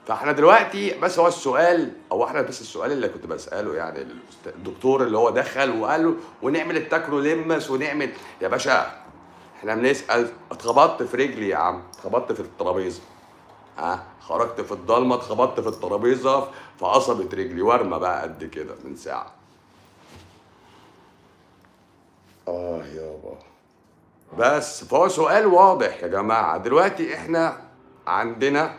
فاحنا دلوقتي بس هو السؤال او احنا بس السؤال اللي كنت بساله يعني للأست- الدكتور اللي هو دخل وقال له ونعمل التاكروليمس ونعمل يا باشا احنا بنسال اتخبطت في رجلي يا عم اتخبطت في الترابيزه ها خرجت في الضلمه اتخبطت في الترابيزه فقصبت رجلي ورمه بقى قد كده من ساعه اه يابا بس فهو سؤال واضح يا جماعه دلوقتي احنا عندنا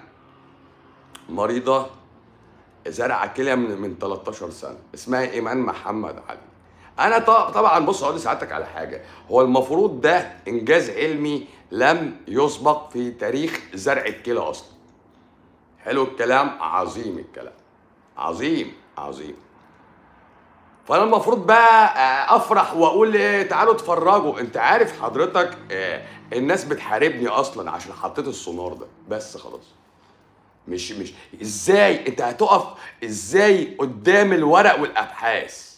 مريضه زرع كلى من من 13 سنه اسمها ايمان محمد علي انا ط- طبعا بص اقول لسعادتك على حاجه هو المفروض ده انجاز علمي لم يسبق في تاريخ زرع الكلى اصلا حلو الكلام عظيم الكلام عظيم عظيم فانا المفروض بقى آه، افرح واقول إيه، تعالوا اتفرجوا انت عارف حضرتك آه، الناس بتحاربني اصلا عشان حطيت السونار ده بس خلاص مش مش ازاي انت هتقف ازاي قدام الورق والابحاث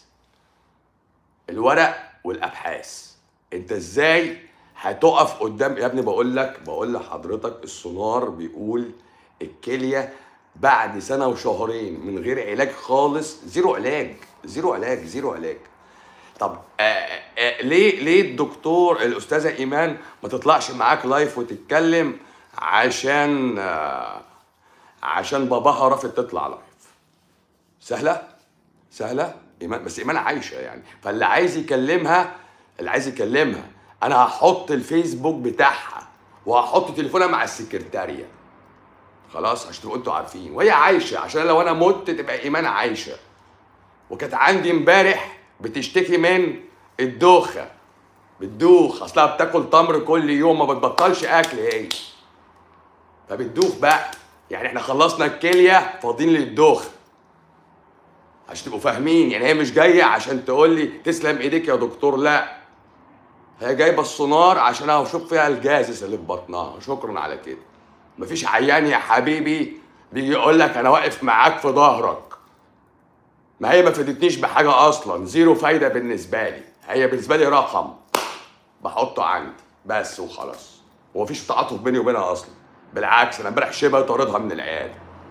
الورق والابحاث انت ازاي هتقف قدام يا ابني بقول لك بقول لحضرتك السونار بيقول الكليه بعد سنه وشهرين من غير علاج خالص زيرو علاج زيرو علاج زيرو علاج طب آه آه ليه ليه الدكتور الاستاذه ايمان ما تطلعش معاك لايف وتتكلم عشان آه عشان باباها رافض تطلع لايف سهله سهله ايمان بس ايمان عايشه يعني فاللي عايز يكلمها اللي عايز يكلمها انا هحط الفيسبوك بتاعها وهحط تليفونها مع السكرتاريه خلاص عشان تبقوا انتوا عارفين وهي عايشه عشان لو انا مت تبقى ايمان عايشه وكانت عندي امبارح بتشتكي من الدوخه بتدوخ اصلها بتاكل تمر كل يوم ما بتبطلش اكل هي فبتدوخ بقى يعني احنا خلصنا الكليه فاضيين للدوخه عشان تبقوا فاهمين يعني هي مش جايه عشان تقول لي تسلم ايديك يا دكتور لا هي جايبه السونار عشان اشوف فيها الجازس اللي في بطنها شكرا على كده مفيش عيان يا حبيبي بيجي يقول لك انا واقف معاك في ظهرك ما هي ما فادتنيش بحاجه اصلا زيرو فايده بالنسبه لي هي بالنسبه لي رقم بحطه عندي بس وخلاص ومفيش تعاطف بيني وبينها اصلا بالعكس انا امبارح شبه طاردها من العياده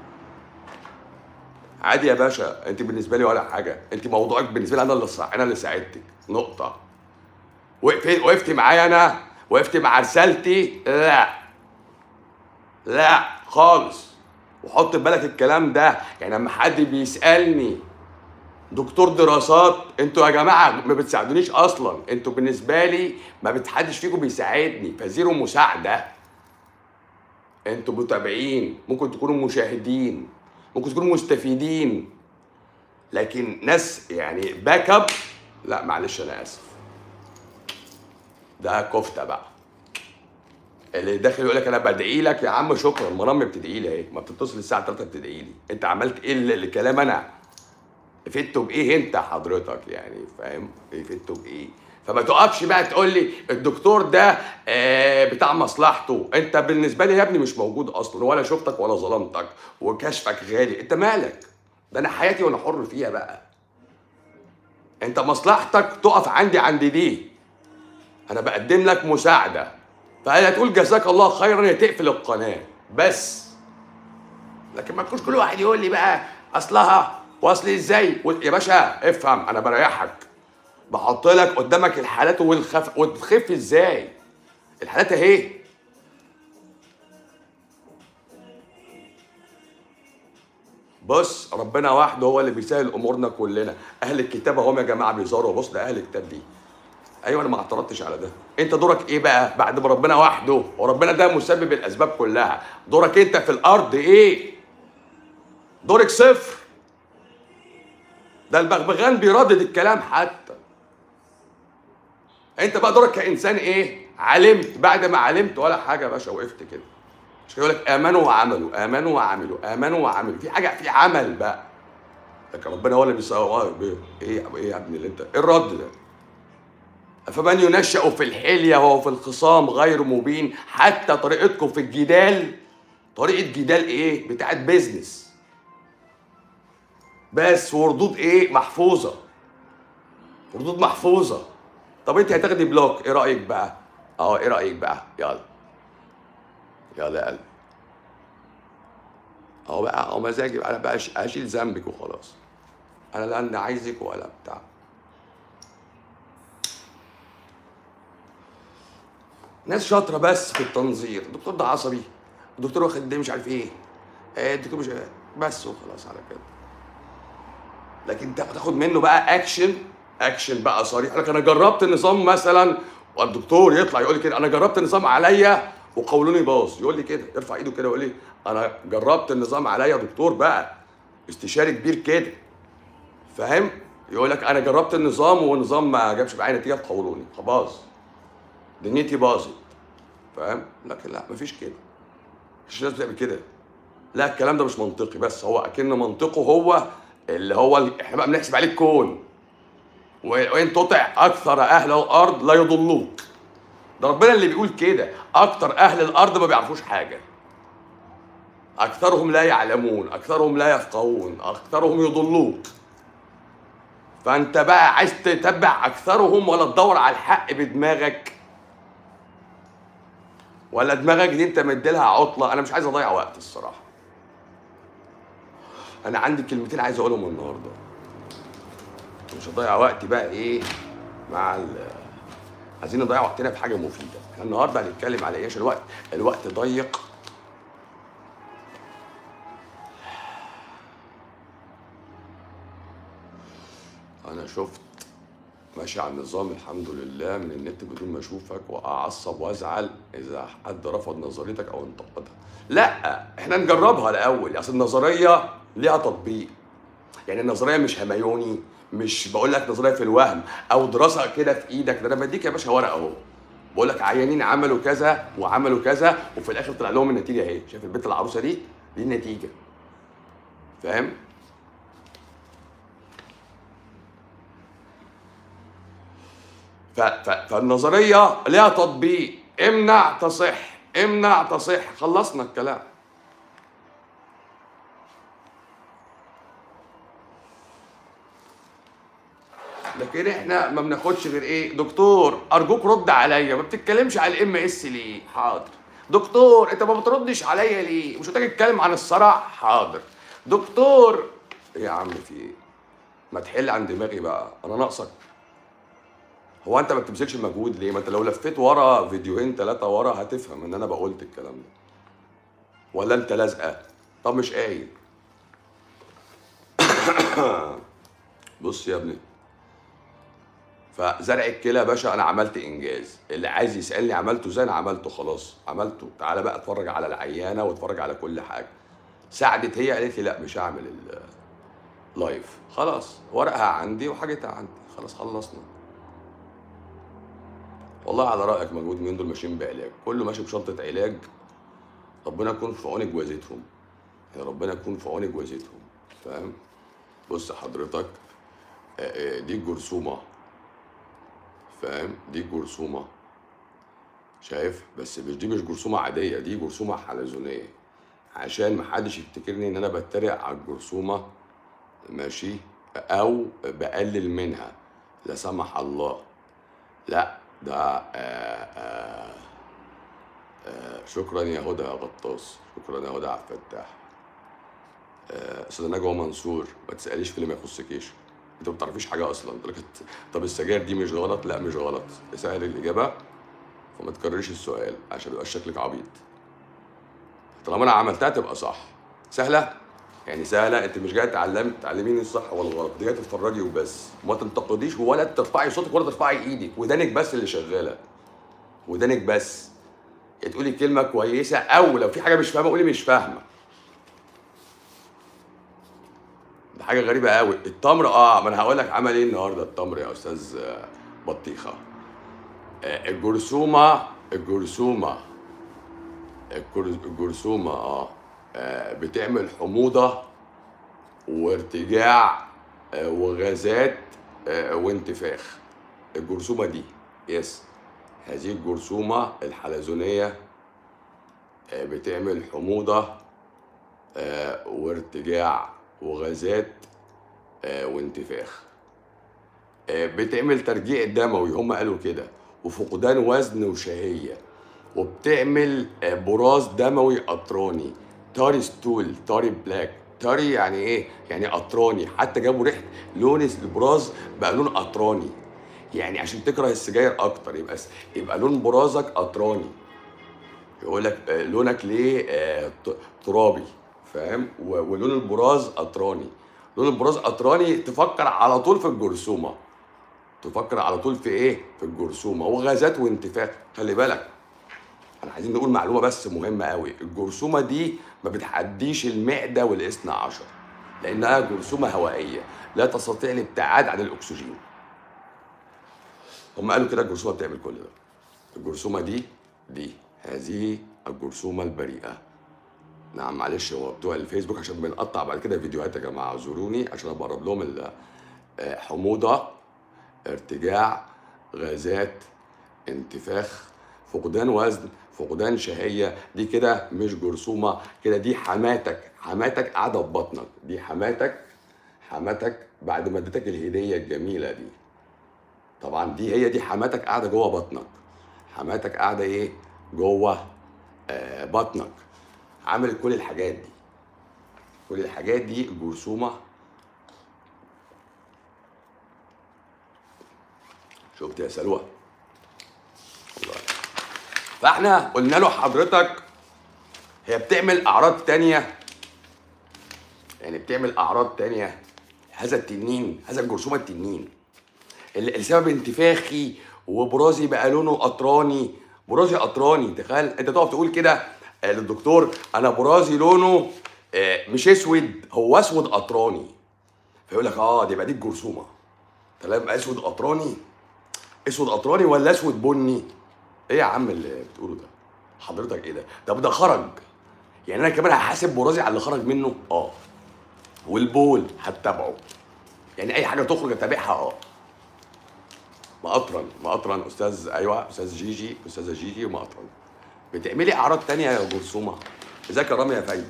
عادي يا باشا انت بالنسبه لي ولا حاجه انت موضوعك بالنسبه لي انا اللي صع... انا اللي ساعدتك نقطه وقفت وقفتي معايا انا وقفتي مع رسالتي لا لا خالص وحط في بالك الكلام ده يعني لما حد بيسالني دكتور دراسات انتوا يا جماعه ما بتساعدونيش اصلا انتوا بالنسبه لي ما بتحدش فيكم بيساعدني فزيرو مساعده انتوا متابعين ممكن تكونوا مشاهدين ممكن تكونوا مستفيدين لكن ناس يعني باك اب لا معلش انا اسف ده كفته بقى اللي داخل يقول لك انا بدعي لك يا عم شكرا مرام بتدعي لي اهي ما بتتصل الساعه 3 بتدعي لي انت عملت ايه اللي- الكلام انا فدته بايه انت حضرتك يعني فاهم فدته بايه فما تقفش بقى تقول لي الدكتور ده آه، بتاع مصلحته انت بالنسبه لي يا ابني مش موجود اصلا ولا شفتك ولا ظلمتك وكشفك غالي انت مالك ده انا حياتي وانا حر فيها بقى انت مصلحتك تقف عندي عند دي انا بقدم لك مساعده فهي تقول جزاك الله خيرا يا تقفل القناه بس لكن ما تكونش كل واحد يقول لي بقى اصلها واصل ازاي و- يا باشا افهم انا بريحك بحط لك قدامك الحالات والخف وتخف ازاي الحالات اهي بص ربنا وحده هو اللي بيسهل امورنا كلنا اهل الكتاب هم يا جماعه بيزاروا بص ده اهل الكتاب دي ايوه انا ما اعترضتش على ده انت دورك ايه بقى بعد ما ربنا وحده وربنا ده مسبب الاسباب كلها دورك انت في الارض ايه دورك صفر ده البغبغان بيردد الكلام حتى انت بقى دورك كانسان ايه علمت بعد ما علمت ولا حاجه يا باشا وقفت كده مش يقول لك امنوا وعملوا امنوا وعملوا امنوا وعملوا في حاجه في عمل بقى لكن ربنا هو اللي بيسوي ايه ايه يا ابني اللي انت ايه الرد ده فمن ينشأ في الحلية وهو في الخصام غير مبين حتى طريقتكم في الجدال طريقة جدال ايه بتاعت بيزنس بس وردود ايه محفوظة ردود محفوظة طب انت هتاخدي بلوك ايه رأيك بقى اه ايه رأيك بقى يلا يلا يا قلبي اهو بقى اهو مزاجي انا بقى أش- اشيل ذنبك وخلاص انا لا انا عايزك ولا بتاع ناس شاطره بس في التنظير الدكتور ده عصبي الدكتور واخد ده مش عارف ايه آه، الدكتور مش بس وخلاص على كده لكن تا- تاخد منه بقى اكشن اكشن بقى صريح لك انا جربت النظام مثلا والدكتور يطلع يقول لي كده انا جربت النظام عليا وقولوني باظ يقول لي كده يرفع ايده كده ويقول لي انا جربت النظام عليا يا دكتور بقى استشاري كبير كده فاهم يقول لك انا جربت النظام والنظام ما جابش معايا نتيجه فقولوني خلاص دنيتي باظت فاهم لكن لا مفيش كده مش لازم تعمل كده لا الكلام ده مش منطقي بس هو اكن منطقه هو اللي هو ال- احنا بقى بنحسب عليه الكون و- وان تطع اكثر اهل الارض لا يضلوك ده ربنا اللي بيقول كده اكثر اهل الارض ما بيعرفوش حاجه اكثرهم لا يعلمون اكثرهم لا يفقهون اكثرهم يضلوك فانت بقى عايز تتبع اكثرهم ولا تدور على الحق بدماغك ولا دماغك دي انت مديلها عطله انا مش عايز اضيع وقت الصراحه انا عندي كلمتين عايز اقولهم النهارده مش هضيع وقتي بقى ايه مع ال عايزين نضيع وقتنا في حاجه مفيده احنا النهارده هنتكلم على ايه عشان الوقت الوقت ضيق انا شفت ماشي على النظام الحمد لله من النت بدون ما اشوفك واعصب وازعل اذا حد رفض نظريتك او انتقدها لا احنا نجربها الاول اصل النظريه ليها تطبيق يعني النظريه مش هميوني مش بقول لك نظريه في الوهم او دراسه كده في ايدك ده انا بديك يا باشا ورقه اهو بقول لك عيانين عملوا كذا وعملوا كذا وفي الاخر طلع لهم النتيجه اهي شايف البنت العروسه دي دي النتيجه فاهم ف... ف... فالنظريه ليها تطبيق امنع تصح امنع تصح خلصنا الكلام لكن احنا ما بناخدش غير ايه دكتور ارجوك رد عليا ما بتتكلمش على الام اس ليه حاضر دكتور انت ما بتردش عليا ليه مش محتاج تتكلم عن الصرع حاضر دكتور ايه يا عم في ايه ما تحل عن دماغي بقى انا ناقصك هو انت ما بتبذلش مجهود ليه ما انت لو لفيت ورا فيديوهين ثلاثه ورا هتفهم ان انا بقولت الكلام ده ولا انت لازقه طب مش قايل بص يا ابني فزرع الكلى يا باشا انا عملت انجاز اللي عايز يسالني عملته ازاي انا عملته خلاص عملته تعالى بقى اتفرج على العيانه واتفرج على كل حاجه ساعدت هي قالت لي لا مش هعمل اللايف خلاص ورقها عندي وحاجتها عندي خلاص خلصنا والله على رايك مجهود مين دول ماشيين بعلاج كله ماشي بشنطه علاج ربنا يكون في عون جوازتهم يعني ربنا يكون في عون جوازتهم فاهم بص حضرتك آه، آه، دي الجرثومه فاهم دي الجرثومه شايف بس مش دي مش جرثومه عاديه دي جرثومه حلزونيه عشان محدش يفتكرني ان انا بتريق على الجرثومه ماشي او بقلل منها لا سمح الله لا ده آه آه آه شكرا يا هدى يا غطاس شكرا يا هدى عبد الفتاح آه، استاذه نجوى منصور ما تساليش في اللي ما يخصكيش انت ما بتعرفيش حاجه اصلا قلت لك طب السجاير دي مش غلط لا مش غلط سهل الاجابه فما تكرريش السؤال عشان يبقى شكلك عبيط طالما انا عملتها تبقى صح سهله يعني سهله انت مش جايه تعلم تعلميني الصح ولا الغلط دي جايه تتفرجي وبس وما تنتقديش ولا ترفعي صوتك ولا ترفعي ايدك ودانك بس اللي شغاله ودانك بس يا تقولي كلمه كويسه او لو في حاجه مش فاهمه قولي مش فاهمه ده حاجه غريبه قوي التمر اه ما انا هقول لك عمل ايه النهارده التمر يا استاذ آه، بطيخه آه، الجرثومه الجرثومه الجر- الجرثومه اه آه، بتعمل حموضه وارتجاع آه، وغازات آه، وانتفاخ الجرثومه دي يس هذه الجرثومه الحلزونيه آه، بتعمل حموضه آه، وارتجاع وغازات آه، وانتفاخ آه، بتعمل ترجيع دموي هم قالوا كده وفقدان وزن وشهية وبتعمل آه، براز دموي قطراني تاري ستول تاري بلاك تاري يعني ايه يعني قطراني حتى جابوا ريحه لون البراز بقى لون قطراني يعني عشان تكره السجاير اكتر يبقى يبقى لون برازك قطراني يقول لك آه، لونك ليه آه، ت- ترابي فاهم و- ولون البراز قطراني لون البراز قطراني تفكر على طول في الجرثومه تفكر على طول في ايه في الجرثومه وغازات وانتفاخ خلي بالك احنا عايزين نقول معلومه بس مهمه قوي الجرثومه دي ما بتعديش المعده والاثنى عشر لانها جرثومه هوائيه لا تستطيع الابتعاد عن الاكسجين هم قالوا كده الجرثومه بتعمل كل ده الجرثومه دي دي هذه الجرثومه البريئه نعم معلش هو بتوع الفيسبوك عشان بنقطع بعد كده فيديوهات يا جماعه اعذروني عشان ابرد لهم ال- آه، حموضه ارتجاع غازات انتفاخ فقدان وزن فقدان شهية دي كده مش جرثومة كده دي حماتك حماتك قاعدة في بطنك دي حماتك حماتك بعد ما اديتك الهدية الجميلة دي طبعا دي هي دي حماتك قاعدة جوه بطنك حماتك قاعدة ايه جوه آه بطنك عملت كل الحاجات دي كل الحاجات دي الجرثومة شفت يا سلوى الله فاحنا قلنا له حضرتك هي بتعمل اعراض تانية يعني بتعمل اعراض تانية هذا التنين هذا الجرثومه التنين اللي السبب انتفاخي وبرازي بقى لونه قطراني برازي قطراني تخيل انت تقف تقول كده آه، للدكتور انا برازي لونه آه، مش اسود هو اسود قطراني فيقول لك اه دي يبقى دي الجرثومه كلام اسود قطراني اسود قطراني ولا اسود بني ايه يا عم اللي بتقوله ده حضرتك ايه ده طب ده خرج يعني انا كمان هحاسب برازي على اللي خرج منه اه والبول هتتابعه يعني اي حاجه تخرج اتابعها اه مقطرن مقطرن استاذ ايوه استاذ جيجي استاذه جيجي مقطرن بتعملي اعراض تانية يا جرثومه ازيك يا رامي يا فايد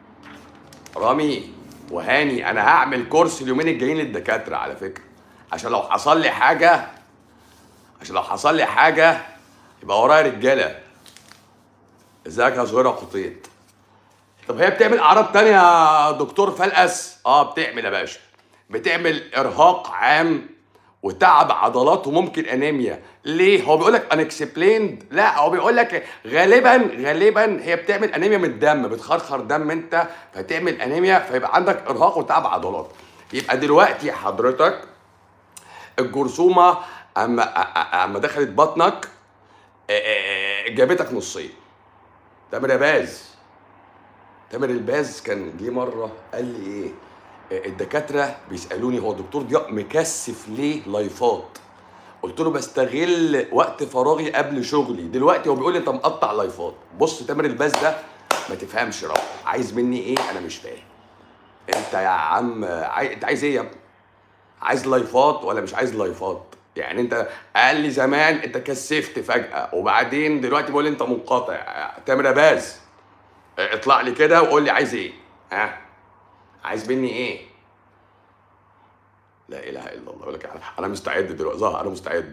رامي وهاني انا هعمل كورس اليومين الجايين للدكاتره على فكره عشان لو حصل لي حاجه عشان لو حصل لي حاجه يبقى ورايا رجاله ازيك يا صغيره قطيط طب هي بتعمل اعراض تانية يا دكتور فلقس اه بتعمل يا باشا بتعمل ارهاق عام وتعب عضلات وممكن انيميا ليه هو بيقول لك انكسبليند لا هو بيقول لك غالبا غالبا هي بتعمل انيميا من الدم بتخرخر دم انت فتعمل انيميا فيبقى عندك ارهاق وتعب عضلات يبقى دلوقتي حضرتك الجرثومه اما أ- أ- اما دخلت بطنك آه، آه، جابتك نصين تامر يا باز تامر الباز كان جه مره قال لي ايه آه، الدكاتره بيسالوني هو الدكتور ضياء مكثف ليه لايفات قلت له بستغل وقت فراغي قبل شغلي دلوقتي هو بيقول لي انت مقطع لايفات بص تامر الباز ده ما تفهمش رب عايز مني ايه انا مش فاهم انت يا عم عاي... انت عايز ايه يا ابني عايز لايفات ولا مش عايز لايفات يعني انت قال لي زمان انت كثفت فجاه وبعدين دلوقتي بيقول لي انت منقطع تامر يا باز اطلع لي كده وقول لي عايز ايه ها عايز مني ايه لا اله الا الله بقول لك أنا- انا مستعد دلوقتي ظهر انا مستعد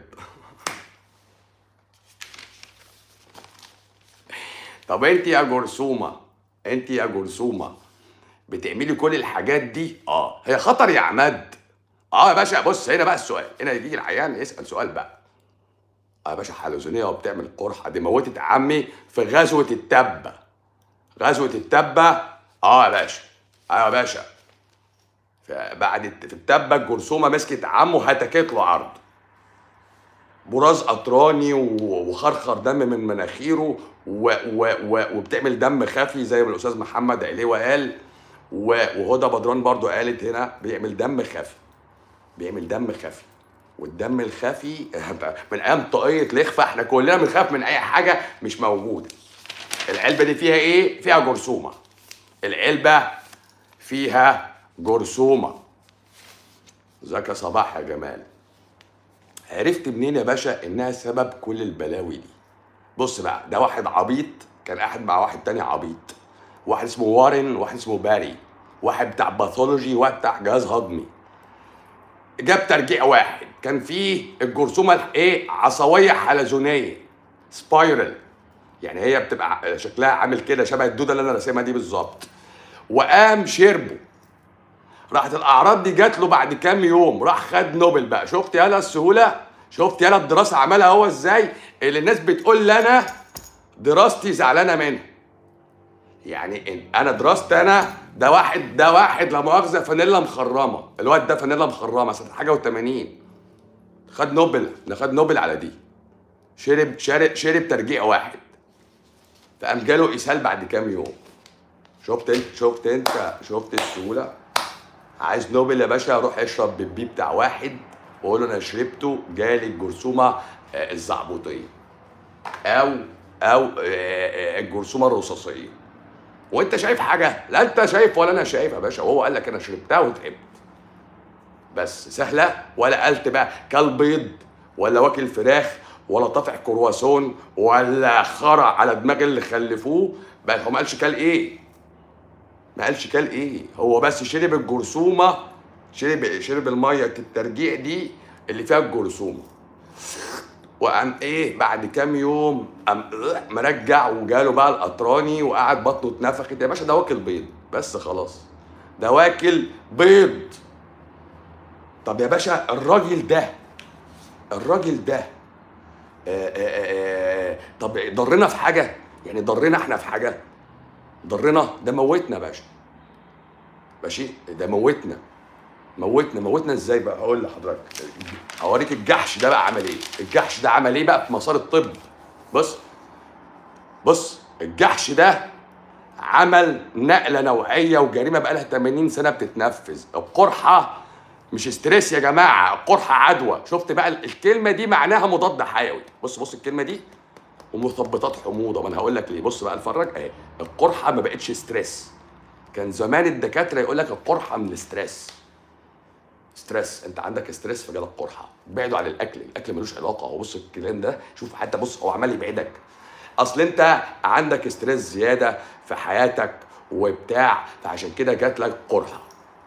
طب انت يا جرثومه انت يا جرثومه بتعملي كل الحاجات دي اه هي خطر يا عماد اه يا باشا بص هنا بقى السؤال هنا يجي العيان يسال سؤال بقى اه يا باشا حلزونيه وبتعمل قرحه دي موتت عمي في غزوه التبه غزوه التبه اه يا باشا اه يا باشا فبعد الت- في التبه الجرثومه مسكت عمه هتكت له عرض براز قطراني و- وخرخر دم من مناخيره و و و وبتعمل دم خفي زي ما الاستاذ محمد عليوه قال و- وهدى بدران برضو قالت هنا بيعمل دم خفي بيعمل دم خفي والدم الخفي من ايام طاقيه لخفه احنا كلنا بنخاف من اي حاجه مش موجوده العلبه دي فيها ايه فيها جرثومه العلبه فيها جرثومه ازيك يا صباح يا جمال عرفت منين يا باشا انها سبب كل البلاوي دي بص بقى ده واحد عبيط كان قاعد مع واحد تاني عبيط واحد اسمه وارن واحد اسمه باري واحد بتاع باثولوجي وواحد بتاع جهاز هضمي جاب ترجيع واحد كان فيه الجرثومه الايه عصويه حلزونيه سبايرال يعني هي بتبقى شكلها عامل كده شبه الدوده اللي انا راسمها دي بالظبط وقام شربه راحت الاعراض دي جات له بعد كام يوم راح خد نوبل بقى شفت يالا السهوله شفت يالا الدراسه عملها هو ازاي اللي الناس بتقول لي انا دراستي زعلانه منها يعني إن انا دراستي انا ده واحد ده واحد لا مؤاخذه فانيلا مخرمه الواد ده فانيلا مخرمه سنه حاجه و80 خد نوبل ده خد نوبل على دي شرب شرب شرب ترجيع واحد فقام جاله اسهال بعد كام يوم شفت انت شفت انت شفت السهوله عايز نوبل يا باشا روح اشرب بالبي بتاع واحد وقول له انا شربته جالي الجرثومه آه، الزعبوطيه او او آه، آه، الجرثومه الرصاصيه وانت شايف حاجه لا انت شايف ولا انا شايف يا باشا وهو قال لك انا شربتها وتعبت بس سهله ولا قلت بقى كل بيض ولا واكل فراخ ولا طافع كرواسون ولا خرع على دماغ اللي خلفوه بقى هو ما قالش كل ايه ما قالش كل ايه هو بس شرب الجرثومه شرب شرب الميه الترجيع دي اللي فيها الجرثومه وقام ايه بعد كام يوم قام مرجع وجاله بقى القطراني وقعد بطنه اتنفخت يا باشا ده واكل بيض بس خلاص ده واكل بيض طب يا باشا الراجل ده الراجل ده آآ آآ آآ طب ضرنا في حاجه يعني ضرنا احنا في حاجه ضرنا ده موتنا يا باشا ماشي ده موتنا موتنا موتنا ازاي بقى هقول لحضرتك اوريك الجحش ده بقى عمل ايه الجحش ده عمل ايه بقى في مسار الطب بص بص الجحش ده عمل نقله نوعيه وجريمه بقى لها 80 سنه بتتنفذ القرحه مش ستريس يا جماعه القرحه عدوى شفت بقى الكلمه دي معناها مضاد حيوي بص بص الكلمه دي ومثبطات حموضه ما انا هقول لك ليه بص بقى اتفرج اهي القرحه ما بقتش ستريس كان زمان الدكاتره يقول لك القرحه من الستريس ستريس انت عندك ستريس فجالك قرحه بعدوا عن الاكل الاكل ملوش علاقه هو بص الكلام ده شوف حتى بص هو عمال يبعدك اصل انت عندك ستريس زياده في حياتك وبتاع فعشان كده جات لك قرحه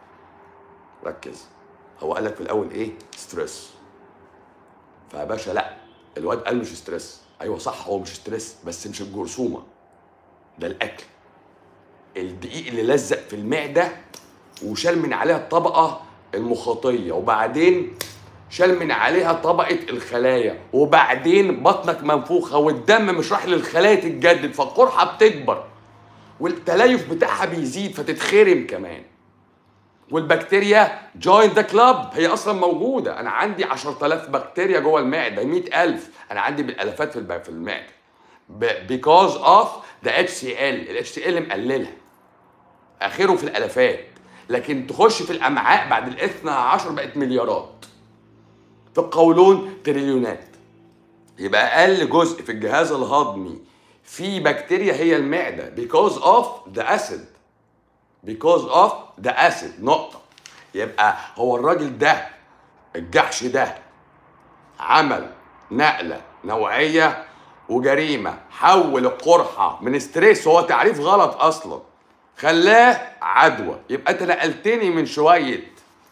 ركز هو قال لك في الاول ايه ستريس فيا باشا لا الواد قال مش ستريس ايوه صح هو مش ستريس بس مش الجرثومه ده الاكل الدقيق اللي لزق في المعده وشال من عليها الطبقه المخاطيه وبعدين شال من عليها طبقه الخلايا وبعدين بطنك منفوخه والدم مش راح للخلايا تتجدد فالقرحه بتكبر والتليف بتاعها بيزيد فتتخرم كمان والبكتيريا جوين ذا كلاب هي اصلا موجوده انا عندي 10000 بكتيريا جوه المعده 100000 انا عندي بالالافات في الب- في المعده بيكوز اوف ذا اتش سي ال الاتش سي ال مقللها اخره في الالافات لكن تخش في الامعاء بعد الاثنى عشر بقت مليارات في القولون تريليونات يبقى اقل جزء في الجهاز الهضمي في بكتيريا هي المعده because of the acid because of the acid نقطه يبقى هو الراجل ده الجحش ده عمل نقله نوعيه وجريمه حول القرحه من ستريس هو تعريف غلط اصلا خلاه عدوى يبقى انت نقلتني من شويه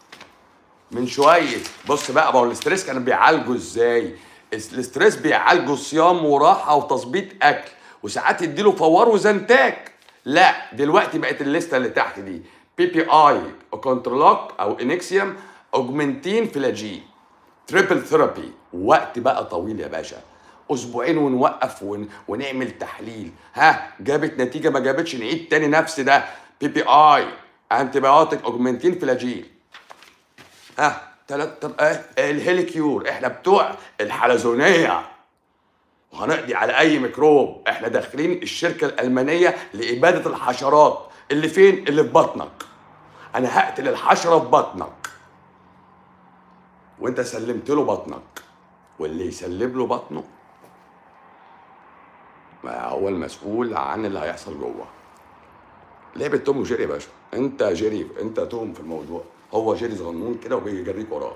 من شويه بص بقى ما هو الاستريس كانوا بيعالجوا ازاي الاستريس بيعالجوا صيام وراحه وتظبيط اكل وساعات يديله فوار وزنتاك لا دلوقتي بقت الليسته اللي تحت دي بي بي اي كونترولوك او انكسيوم اوجمنتين فلاجين تريبل ثيرابي وقت بقى طويل يا باشا اسبوعين ونوقف ون... ونعمل تحليل ها جابت نتيجه ما جابتش نعيد تاني نفس ده بي بي اي انتي بايوتيك اوجمنتين فلاجيل ها تلات طب ايه الهيليكيور احنا بتوع الحلزونيه وهنقضي على اي ميكروب احنا داخلين الشركه الالمانيه لاباده الحشرات اللي فين اللي في بطنك انا هقتل الحشره في بطنك وانت سلمت له بطنك واللي يسلم له بطنه ما هو المسؤول عن اللي هيحصل جوه لعبة توم وجيري يا باشا انت جيري انت توم في الموضوع هو جيري صغنون كده وبيجريك وراه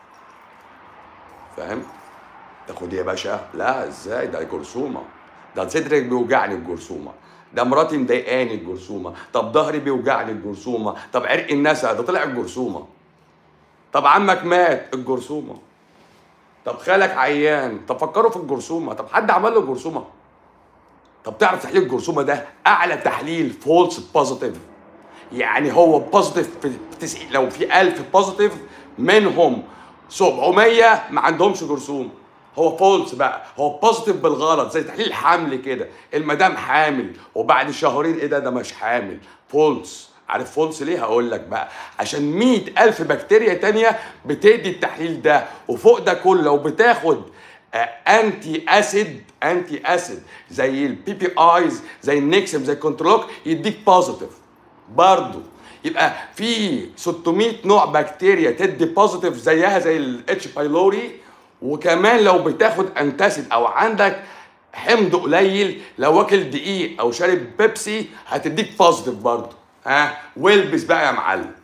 فاهم تاخد ايه يا باشا لا ازاي ده جرثومه ده صدرك بيوجعني الجرثومه ده مراتي مضايقاني الجرثومه طب ظهري بيوجعني الجرثومه طب عرق النسا ده طلع الجرثومه طب عمك مات الجرثومه طب خالك عيان طب فكروا في الجرثومه طب حد عمل له جرثومه طب تعرف تحليل الجرثومه ده اعلى تحليل فولس بوزيتيف يعني هو بوزيتيف في 90 لو في 1000 بوزيتيف منهم 700 ما عندهمش جرثومه هو فولس بقى هو بوزيتيف بالغلط زي تحليل الحمل كده المدام حامل وبعد شهرين ايه ده ده مش حامل فولس عارف فولس ليه هقول لك بقى عشان مئة ألف بكتيريا تانية بتدي التحليل ده وفوق ده كله لو بتاخد آه، انتي اسيد انتي اسيد زي البي بي ايز زي النكسم زي الكنترولوك يديك بوزيتيف برضه يبقى في 600 نوع بكتيريا تدي بوزيتيف زيها زي الاتش بايلوري وكمان لو بتاخد انتاسيد او عندك حمض قليل لو واكل دقيق او شارب بيبسي هتديك بوزيتيف برضه ها والبس بقى يا معلم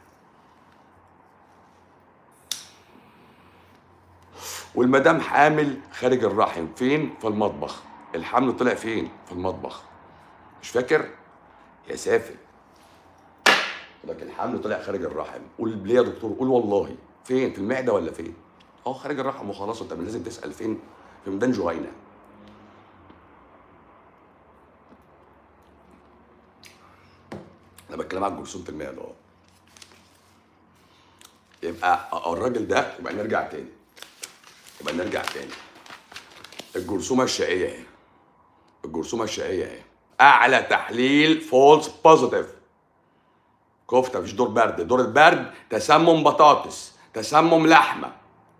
والمدام حامل خارج الرحم فين في المطبخ الحمل طلع فين في المطبخ مش فاكر يا سافل لكن الحمل طلع خارج الرحم قول ليه يا دكتور قول والله فين في المعده ولا فين اه خارج الرحم وخلاص انت لازم تسال فين في ميدان جهينه انا بتكلم عن جرثومه المعده اه يبقى الراجل ده يبقى نرجع تاني يبقى نرجع تاني الجرثومه الشقيه اهي الجرثومه الشقيه اهي اعلى تحليل فولس بوزيتيف كفته مش دور برد دور البرد تسمم بطاطس تسمم لحمه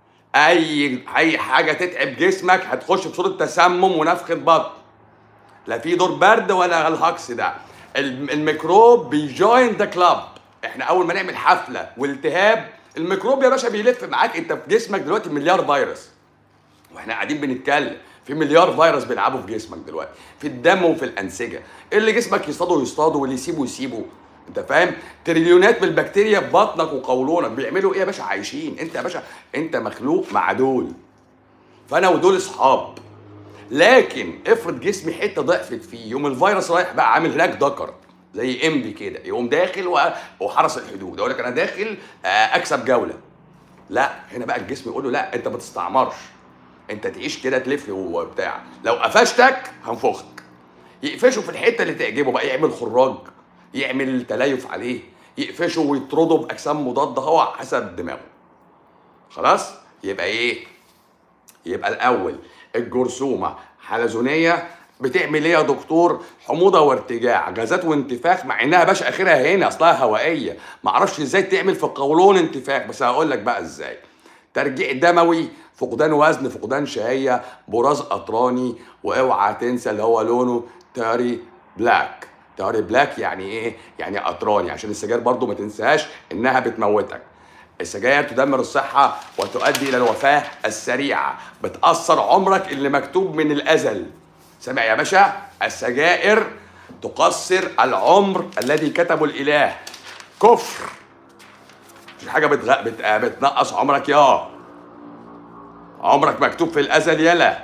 اي اي حاجه تتعب جسمك هتخش في صوره تسمم ونفخه بطن لا في دور برد ولا الهكس ده الم- الميكروب بيجوين ذا كلاب احنا اول ما نعمل حفله والتهاب الميكروب يا باشا بيلف معاك انت في جسمك دلوقتي مليار فيروس واحنا قاعدين بنتكلم في مليار فيروس بيلعبوا في جسمك دلوقتي في الدم وفي الانسجه اللي جسمك يصطاده يصطاده واللي يسيبه يسيبه انت فاهم تريليونات من البكتيريا في بطنك وقولونك بيعملوا ايه يا باشا عايشين انت يا باشا انت مخلوق مع دول فانا ودول اصحاب لكن افرض جسمي حته ضعفت فيه يوم الفيروس رايح بقى عامل هناك دكر زي امبي كده يقوم داخل و- وحرس الحدود يقول لك انا داخل آه، اكسب جوله لا هنا بقى الجسم يقول له لا انت ما تستعمرش انت تعيش كده تلف وبتاع لو قفشتك هنفخك يقفشه في الحته اللي تعجبه بقى يعمل خراج يعمل تليف عليه يقفشه ويطرده باجسام مضاده هو حسب دماغه خلاص يبقى ايه يبقى الاول الجرثومه حلزونيه بتعمل ايه يا دكتور حموضه وارتجاع غازات وانتفاخ مع انها باشا اخرها هنا اصلها هوائيه معرفش ازاي تعمل في القولون انتفاخ بس هقول لك بقى ازاي ترجيع دموي فقدان وزن فقدان شهيه براز قطراني واوعى تنسى اللي هو لونه تاري بلاك تاري بلاك يعني ايه يعني قطراني عشان السجاير برضو ما تنساش انها بتموتك السجاير تدمر الصحة وتؤدي إلى الوفاة السريعة بتأثر عمرك اللي مكتوب من الأزل سامع يا باشا السجائر تقصر العمر الذي كتبه الإله كفر مش حاجة بتغ... بت... بتنقص عمرك يا عمرك مكتوب في الأزل يلا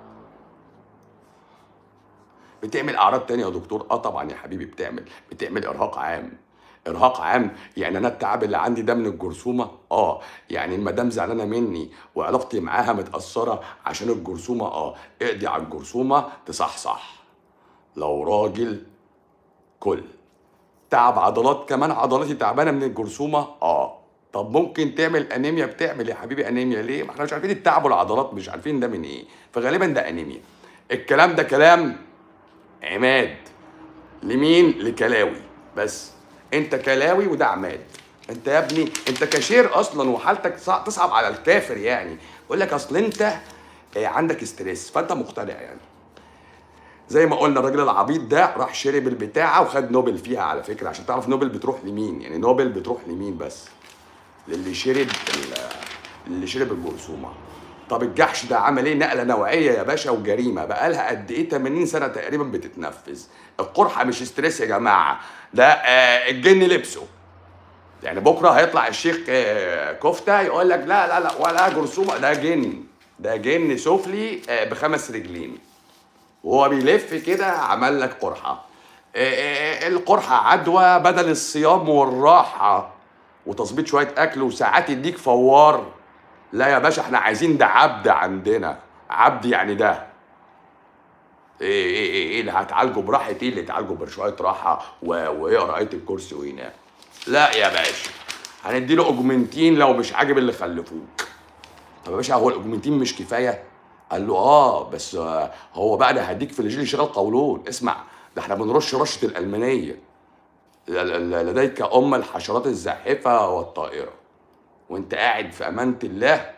بتعمل اعراض تانية يا دكتور اه طبعا يا حبيبي بتعمل بتعمل ارهاق عام ارهاق عام يعني انا التعب اللي عندي ده من الجرثومه اه يعني المدام زعلانه مني وعلاقتي معاها متاثره عشان الجرثومه اه اقضي على الجرثومه تصحصح لو راجل كل تعب عضلات كمان عضلاتي تعبانه من الجرثومه اه طب ممكن تعمل انيميا بتعمل يا حبيبي انيميا ليه ما احنا مش عارفين التعب والعضلات مش عارفين ده من ايه فغالبا ده انيميا الكلام ده كلام عماد لمين لكلاوي بس انت كلاوي وده عماد انت يا ابني انت كاشير اصلا وحالتك صع- تصعب على الكافر يعني يقول لك اصل انت آه، عندك ستريس فانت مقتنع يعني زي ما قلنا الراجل العبيط ده راح شرب البتاعه وخد نوبل فيها على فكره عشان تعرف نوبل بتروح لمين يعني نوبل بتروح لمين بس للي شرب ال- اللي شرب الجرثومه طب الجحش ده عمل ايه نقله نوعيه يا باشا وجريمه بقالها قد ايه 80 سنه تقريبا بتتنفذ القرحه مش ستريس يا جماعه ده آه الجن لبسه يعني بكره هيطلع الشيخ آه، كفته يقول لك لا لا لا ولا جرثومه ده جن ده جن سفلي آه، بخمس رجلين وهو بيلف كده عمل لك قرحه آه، آه، القرحه عدوى بدل الصيام والراحه وتظبيط شويه اكل وساعات يديك فوار لا يا باشا احنا عايزين ده عبد عندنا عبد يعني ده ايه ايه ايه, إيه اللي هتعالجه براحه ايه اللي تعالجه بشويه راحه و- ويقرا ايه الكرسي وينام لا يا باشا هنديله اوجمنتين لو مش عاجب اللي خلفوك طب يا باشا هو الاوجمنتين مش كفايه قال له اه بس آه هو بقى ده هديك في الجيل شغال قولون اسمع ده احنا بنرش رشه الالمانيه ل- ل- لديك ام الحشرات الزاحفه والطائره وانت قاعد في امانه الله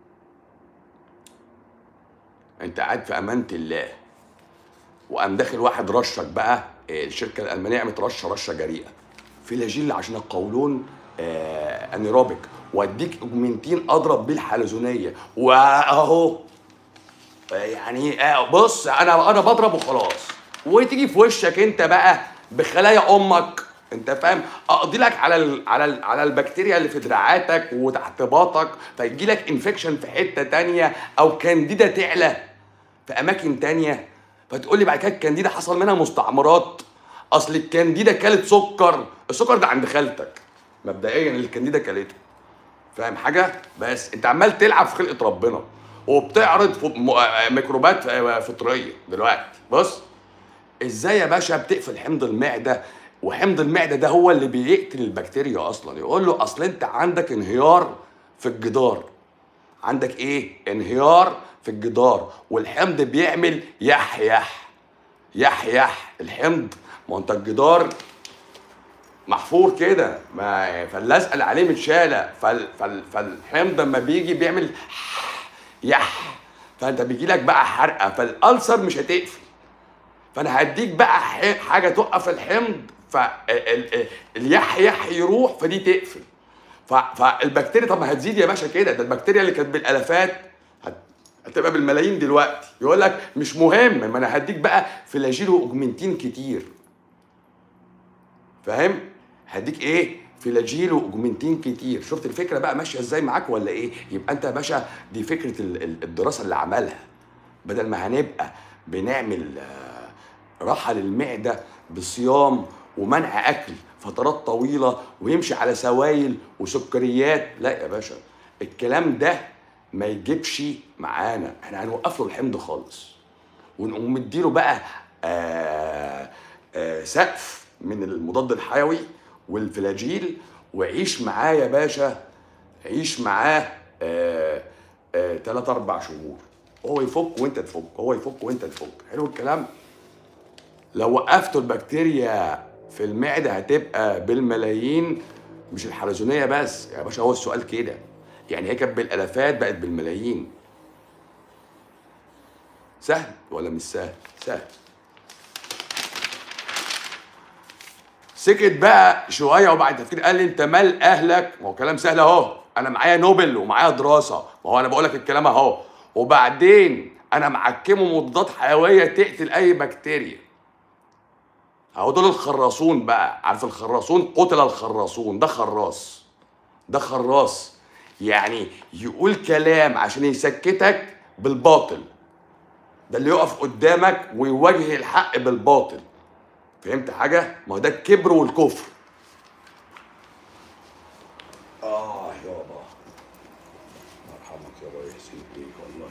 انت قاعد في امانه الله وقام داخل واحد رشك بقى آه، الشركه الالمانيه قامت رشه رشه جريئه فلاجيل عشان القولون آه انيروبيك واديك اوجمنتين اضرب بيه الحلزونيه واهو آه، يعني آه، بص انا انا بضرب وخلاص وتيجي في وشك انت بقى بخلايا امك انت فاهم اقضي لك على ال على ال على البكتيريا اللي في دراعاتك وتحت باطك فيجي لك انفكشن في حته تانية او كانديدا تعلى في اماكن تانية فتقول لي بعد كده الكانديدا حصل منها مستعمرات اصل الكانديدا كلت سكر السكر ده عند خالتك مبدئيا اللي الكانديدا كلته فاهم حاجه بس انت عمال تلعب في خلقه ربنا وبتعرض ف- م- آه، ميكروبات آه، فطريه دلوقتي بص ازاي يا باشا بتقفل حمض المعده وحمض المعده ده هو اللي بيقتل البكتيريا اصلا يقول له اصل انت عندك انهيار في الجدار عندك ايه انهيار في الجدار والحمض بيعمل يح يح يح يح الحمض ما هو انت الجدار محفور كده ما فاللزقه اللي عليه متشاله فال فال فالحمض لما بيجي بيعمل يح فانت بيجي لك بقى حرقه فالالسر مش هتقفل فانا هديك بقى ح- حاجه توقف الحمض فاليح يح يروح فدي تقفل ف- فالبكتيريا طب ما هتزيد يا باشا كده ده البكتيريا اللي كانت بالالافات هت- هتبقى بالملايين دلوقتي يقول لك مش مهم ما انا هديك بقى فلاجيل واوجمنتين كتير فاهم هديك ايه فلاجيل واوجمنتين كتير شفت الفكره بقى ماشيه ازاي معاك ولا ايه يبقى انت يا باشا دي فكره ال- ال- الدراسه اللي عملها بدل ما هنبقى بنعمل آه، راحه للمعده بصيام ومنع اكل فترات طويله ويمشي على سوائل وسكريات لا يا باشا الكلام ده ما يجيبش معانا احنا هنوقف له الحمض خالص ونقوم مديله بقى آه آه سقف من المضاد الحيوي والفلاجيل وعيش معاه يا باشا عيش معاه آه آه تلات اربع شهور هو يفك وانت تفك هو يفك وانت تفك حلو الكلام لو وقفتوا البكتيريا في المعده هتبقى بالملايين مش الحلزونيه بس يا باشا هو السؤال كده يعني هي كانت بالالافات بقت بالملايين سهل ولا مش سهل؟ سهل سكت بقى شويه وبعد تفكير قال لي انت مال اهلك ما هو كلام سهل اهو انا معايا نوبل ومعايا دراسه ما هو انا بقول لك الكلام اهو وبعدين انا معكمه مضادات حيويه تقتل اي بكتيريا اهو دول الخراصون بقى عارف الخراصون قتل الخراصون ده خراص ده خراص يعني يقول كلام عشان يسكتك بالباطل ده اللي يقف قدامك ويواجه الحق بالباطل فهمت حاجه ما هو ده الكبر والكفر اه يابا مرحمك يابا يحسن بيك والله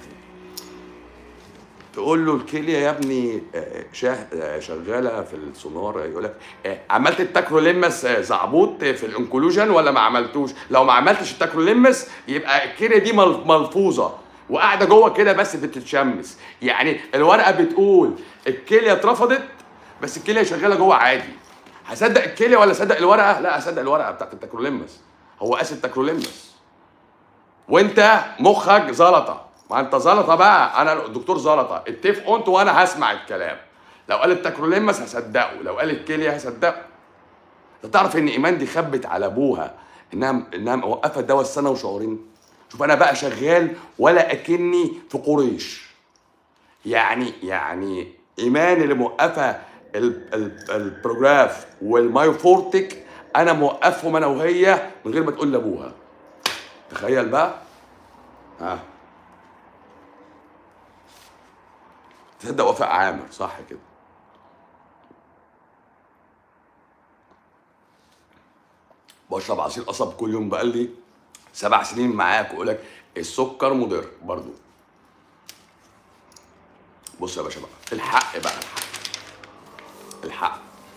تقول له الكليه يا ابني آه، شه- آه، شغاله في السونار يقول لك آه، عملت التاكروليمس آه، زعبوط في الانكلوجن ولا ما عملتوش لو ما عملتش التاكروليمس يبقى الكليه دي مل- ملفوظه وقاعده جوه كده بس بتتشمس يعني الورقه بتقول الكليه اترفضت بس الكليه شغاله جوه عادي هصدق الكليه ولا اصدق الورقه لا اصدق الورقه بتاعت التاكروليمس هو قاس التاكروليمس وانت مخك زلطه ما انت زلطه بقى انا الدكتور زلطه اتفقوا انتوا وانا هسمع الكلام لو قال التاكروليمس هصدقه لو قال الكليه هصدقه انت تعرف ان ايمان دي خبت على ابوها انها انها موقفه الدواء السنه وشهرين شوف انا بقى شغال ولا اكني في قريش يعني يعني ايمان اللي موقفه ال- ال- البروجراف والمايوفورتيك انا موقفهم انا وهي من غير ما تقول لابوها تخيل بقى ها تصدق وفاء عامر صح كده بشرب عصير قصب كل يوم بقالي سبع سنين معاك ويقول لك السكر مضر برضو بص يا باشا بقى الحق بقى الحق الحق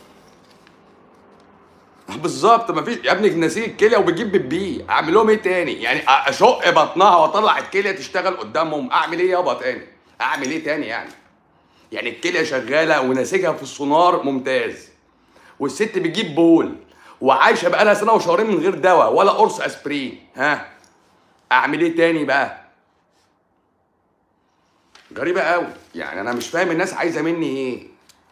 بالظبط ما فيش يا ابني نسيج الكليه وبتجيب بيبي اعمل لهم ايه تاني يعني اشق بطنها واطلع الكليه تشتغل قدامهم اعمل ايه يابا تاني اعمل ايه تاني يعني يعني الكليه شغاله ونسيجها في السونار ممتاز والست بتجيب بول وعايشه بقالها سنه وشهرين من غير دواء ولا قرص اسبرين ها اعمل ايه تاني بقى غريبه قوي يعني انا مش فاهم الناس عايزه مني ايه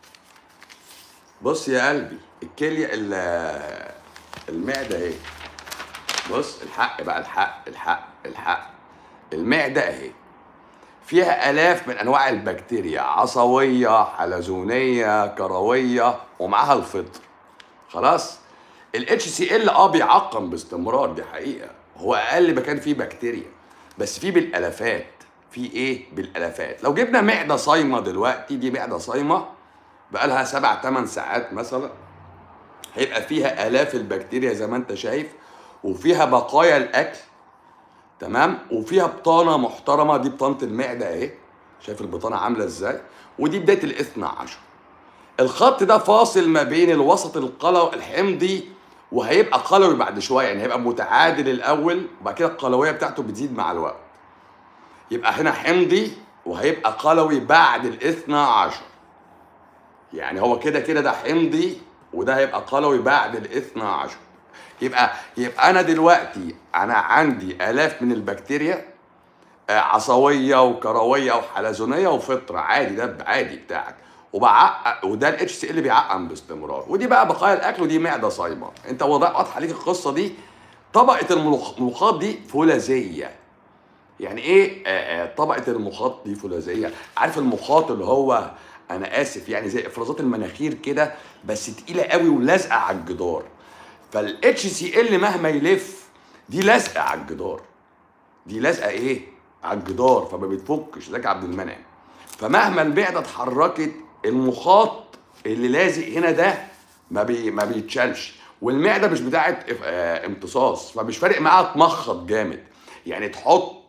بص يا قلبي الكليه ال- المعده اهي بص الحق بقى الحق الحق الحق المعده اهي فيها آلاف من أنواع البكتيريا عصوية حلزونية كروية ومعاها الفطر خلاص ال HCl اه بيعقم باستمرار دي حقيقة هو أقل مكان فيه بكتيريا بس فيه بالآلافات في إيه بالآلافات لو جبنا معدة صايمة دلوقتي دي معدة صايمة بقالها سبع تمن ساعات مثلا هيبقى فيها آلاف البكتيريا زي ما أنت شايف وفيها بقايا الأكل تمام وفيها بطانه محترمه دي بطانه المعده اهي شايف البطانه عامله ازاي ودي بدايه الاثنى عشر الخط ده فاصل ما بين الوسط القلوي الحمضي وهيبقى قلوي بعد شويه يعني هيبقى متعادل الاول وبعد كده القلويه بتاعته بتزيد مع الوقت يبقى هنا حمضي وهيبقى قلوي بعد الاثنى عشر يعني هو كده كده ده حمضي وده هيبقى قلوي بعد الاثنى عشر يبقى يبقى انا دلوقتي انا عندي الاف من البكتيريا آه، عصويه وكرويه وحلزونيه وفطره عادي ده عادي بتاعك وبعقق وده الاتش سي اللي بيعقم باستمرار ودي بقى بقايا الاكل ودي معده صايمه انت وضع واضحه عليك القصه دي طبقه الملوخ- الملوخات دي فولاذيه يعني ايه آه، آه، طبقه المخاط دي فولاذيه عارف المخاط اللي هو انا اسف يعني زي افرازات المناخير كده بس تقيله قوي ولازقه على الجدار فالاتش سي ال مهما يلف دي لازقه على الجدار دي لازقه ايه على الجدار فما بتفكش زي عبد المنعم فمهما المعده اتحركت المخاط اللي لازق هنا ده ما بي ما بيتشالش والمعده مش بتاعه آه، امتصاص فمش فارق معاها تمخط جامد يعني تحط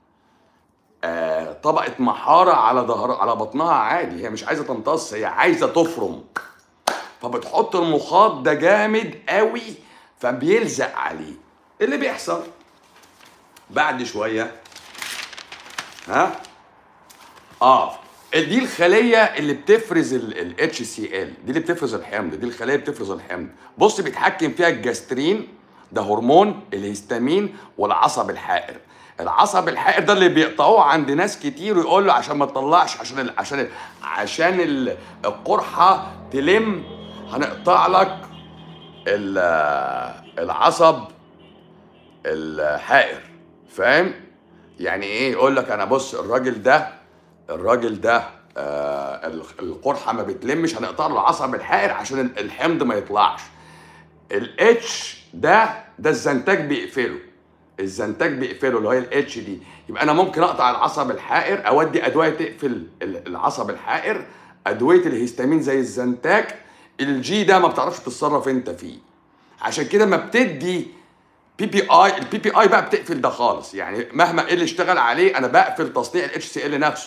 آه، طبقه محاره على ظهر على بطنها عادي هي مش عايزه تمتص هي عايزه تفرم فبتحط المخاط ده جامد قوي فبيلزق عليه إيه اللي بيحصل بعد شويه ها اه دي الخليه اللي بتفرز الاتش سي ال دي اللي بتفرز الحمض دي الخليه اللي بتفرز الحمض بص بيتحكم فيها الجسترين ده هرمون الهستامين والعصب الحائر العصب الحائر ده اللي بيقطعوه عند ناس كتير ويقول له عشان ما تطلعش عشان ال عشان ال عشان ال- القرحه تلم هنقطع لك ال- العصب الحائر فاهم يعني ايه يقول لك انا بص الراجل ده الراجل ده آه ال- القرحه ما بتلمش هنقطع له العصب الحائر عشان ال- الحمض ما يطلعش الاتش ده ده الزنتاج بيقفله الزنتاج بيقفله اللي هي الاتش دي يبقى انا ممكن اقطع العصب الحائر اودي ادويه تقفل ال- العصب الحائر ادويه الهستامين زي الزنتاج الجي ده ما بتعرفش تتصرف انت فيه عشان كده ما بتدي بي بي اي البي بي اي بقى بتقفل ده خالص يعني مهما ايه اللي اشتغل عليه انا بقفل تصنيع الاتش سي ال نفسه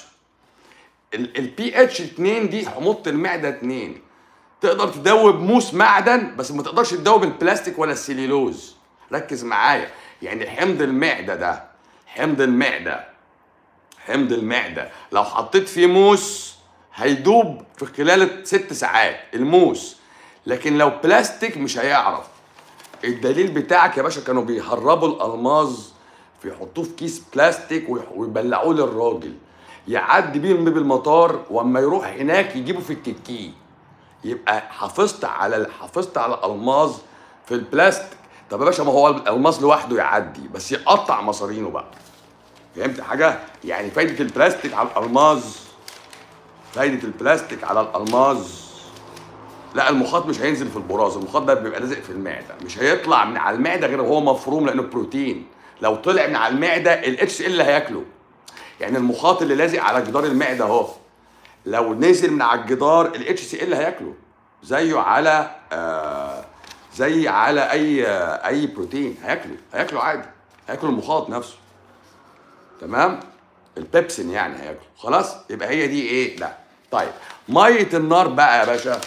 البي اتش 2 دي حموضه المعده 2 تقدر تدوب موس معدن بس ما تقدرش تدوب البلاستيك ولا السليلوز ركز معايا يعني حمض المعده ده حمض المعده حمض المعده لو حطيت فيه موس هيدوب في خلال ست ساعات الموس لكن لو بلاستيك مش هيعرف الدليل بتاعك يا باشا كانوا بيهربوا الالماظ فيحطوه في كيس بلاستيك ويح- ويبلعوه للراجل يعدي بيه بالمطار واما يروح هناك يجيبه في الكيكي يبقى حافظت على حافظت على الالماظ في البلاستيك طب يا باشا ما هو الالماظ لوحده يعدي بس يقطع مصارينه بقى فهمت حاجه يعني فايده البلاستيك على الالماظ فايده البلاستيك على الالماظ لا المخاط مش هينزل في البراز المخاط ده بيبقى لازق في المعده مش هيطلع من على المعده غير وهو مفروم لانه بروتين لو طلع من على المعده الاتش ال هياكله يعني المخاط اللي لازق على جدار المعده اهو لو نزل من على الجدار الاتش سي ال هياكله زيه على آه زي على اي آه اي بروتين هياكله هياكله عادي هياكل المخاط نفسه تمام البيبسين يعني هياكله خلاص يبقى هي دي ايه لا طيب ميه النار بقى يا باشا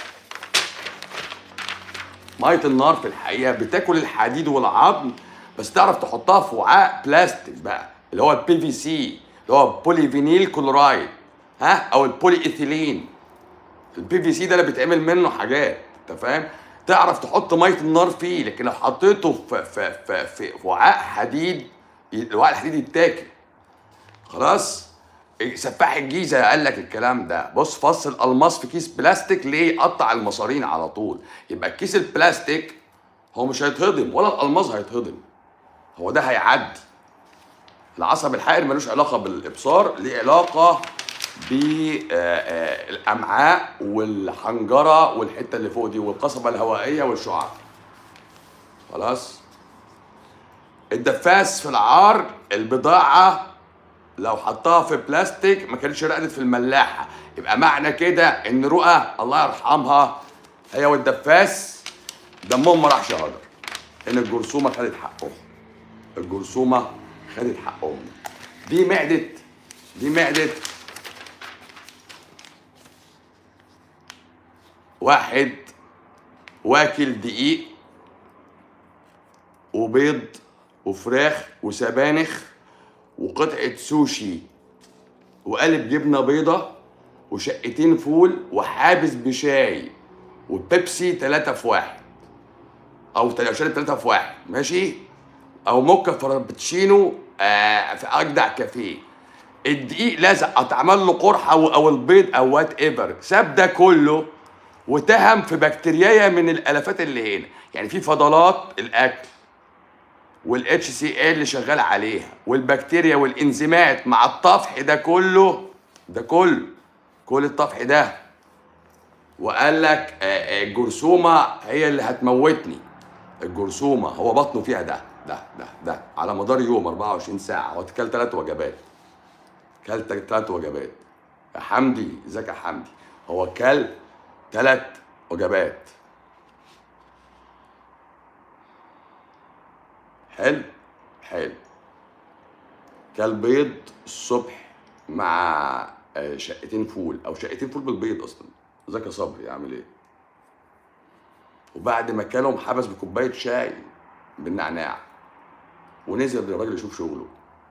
ميه النار في الحقيقه بتاكل الحديد والعظم بس تعرف تحطها في وعاء بلاستيك بقى اللي هو البي في سي اللي هو بولي فينيل كلورايد ها او البولي ايثيلين البي في سي ده اللي بيتعمل منه حاجات انت فاهم تعرف تحط ميه النار فيه لكن لو حطيته في في في, في, في وعاء حديد الوعاء الحديد يتاكل خلاص سفاح الجيزه قال لك الكلام ده بص فص الالماس في كيس بلاستيك ليه يقطع المصارين على طول يبقى الكيس البلاستيك هو مش هيتهضم ولا الالماس هيتهضم هو ده هيعدي العصب الحائر ملوش علاقه بالابصار ليه علاقه بالامعاء والحنجره والحته اللي فوق دي والقصبه الهوائيه والشعاع خلاص الدفاس في العار البضاعه لو حطها في بلاستيك ما كانتش رقدت في الملاحه يبقى معنى كده ان رؤى الله يرحمها هي والدفاس دمهم ما راحش هدر ان الجرثومه خدت حقهم الجرثومه خدت حقهم دي معده دي معده واحد واكل دقيق وبيض وفراخ وسبانخ وقطعة سوشي وقالب جبنة بيضة وشقتين فول وحابس بشاي وبيبسي تلاتة في واحد أو تل- شارب تلاتة في واحد ماشي أو موكا فرابتشينو آه في أجدع كافيه الدقيق لزق اتعمل له قرحة أو أو البيض أو وات ايفر ساب ده كله وتهم في بكتيريايا من الالافات اللي هنا يعني في فضلات الاكل والاتش سي ال اللي شغال عليها والبكتيريا والانزيمات مع الطفح ده كله ده كله كل الطفح ده وقال لك آه، آه، الجرثومه هي اللي هتموتني الجرثومه هو بطنه فيها ده ده ده ده على مدار يوم 24 ساعه هو كل ثلاث وجبات كل ثلاث وجبات يا حمدي ازيك يا حمدي هو كل ثلاث وجبات حلو حلو كل بيض الصبح مع آه، شقتين فول او شقتين فول بالبيض اصلا ازيك يا صبري عامل ايه وبعد ما كلهم حبس بكوبايه شاي بالنعناع ونزل الراجل يشوف شغله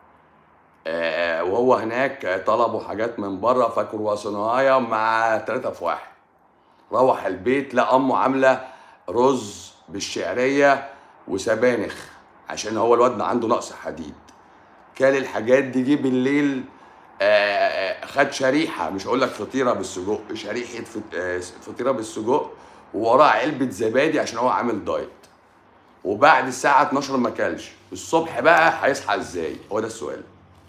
آه، وهو هناك آه، طلبوا حاجات من بره فاكر صناعيه مع ثلاثة في واحد روح البيت لقى امه عامله رز بالشعريه وسبانخ عشان هو الواد عنده نقص حديد كل الحاجات دي جه بالليل آه، آه، خد شريحه مش هقول لك فطيره بالسجق شريحه فط- آه، فطيره بالسجق ووراه علبه زبادي عشان هو عامل دايت وبعد الساعه 12 ما كلش الصبح بقى هيصحى ازاي هو ده السؤال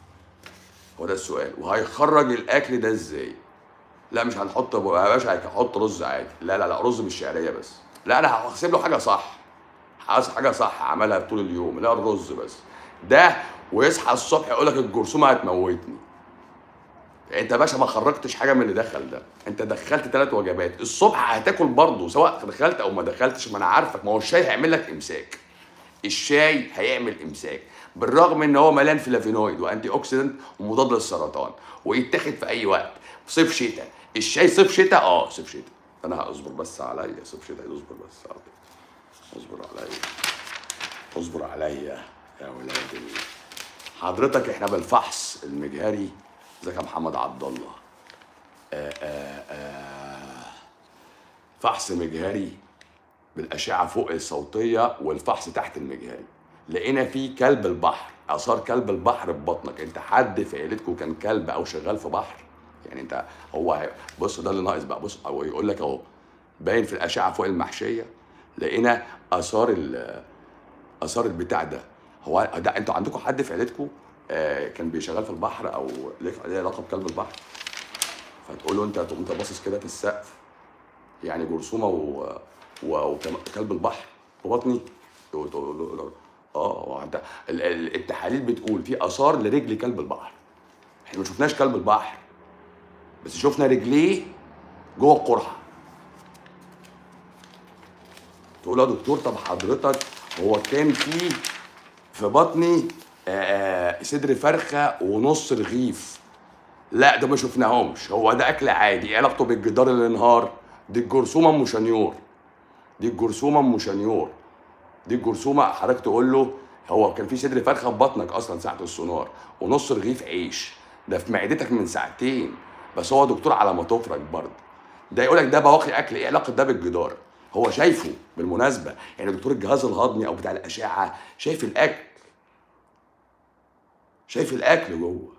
هو ده السؤال وهيخرج الاكل ده ازاي لا مش هنحط يا باشا هنحط رز عادي لا لا لا رز بالشعريه بس لا انا هحسب له حاجه صح عايز حاجه صح عملها طول اليوم لا الرز بس ده ويصحى الصبح يقول لك الجرثومه هتموتني انت يا باشا ما خرجتش حاجه من اللي دخل ده انت دخلت ثلاث وجبات الصبح هتاكل برضه سواء دخلت او ما دخلتش ما انا عارفك ما هو الشاي هيعمل لك امساك الشاي هيعمل امساك بالرغم ان هو مليان فلافينويد وانتي اوكسيدنت ومضاد للسرطان ويتاخد في اي وقت صيف شتاء الشاي صيف شتاء اه صيف شتاء انا هصبر بس عليا صيف شتاء اصبر بس عليا اصبر عليا اصبر عليا يا ولادي حضرتك احنا بالفحص المجهري ازيك يا محمد عبد الله آه، آه، آه، فحص مجهري بالاشعه فوق الصوتيه والفحص تحت المجهري لقينا فيه كلب البحر اثار كلب البحر في بطنك انت حد في عيلتكم كان كلب او شغال في بحر يعني انت هو هي- بص ده اللي ناقص بقى بص او يقول لك اهو باين في الاشعه فوق المحشيه لقينا اثار ال- اثار البتاع ده هو ده انتوا عندكم حد في عيلتكم آه كان بيشغل في البحر او ليك ليه علاقه بكلب البحر فتقول له انت تقوم انت باصص كده في السقف يعني جرثومه و... و... وكلب البحر في بطني تقول تقول له اه هو انت ال- ال- التحاليل بتقول في اثار لرجل كلب البحر احنا ما شفناش كلب البحر بس شفنا رجليه جوه القرحه تقول له يا دكتور طب حضرتك هو كان في في بطني آه، صدر فرخه ونص رغيف لا ده ما شفناهمش هو ده اكل عادي ايه علاقته بالجدار اللي انهار دي الجرثومه ام شنيور دي الجرثومه ام شنيور دي الجرثومه حضرتك تقول له هو كان في صدر فرخه في بطنك اصلا ساعه السونار ونص رغيف عيش ده في معدتك من ساعتين بس هو دكتور على ما تفرج برضه ده يقول لك ده بواقي اكل ايه علاقه ده بالجدار هو شايفه بالمناسبه يعني دكتور الجهاز الهضمي او بتاع الاشعه شايف الاكل شايف الاكل جوه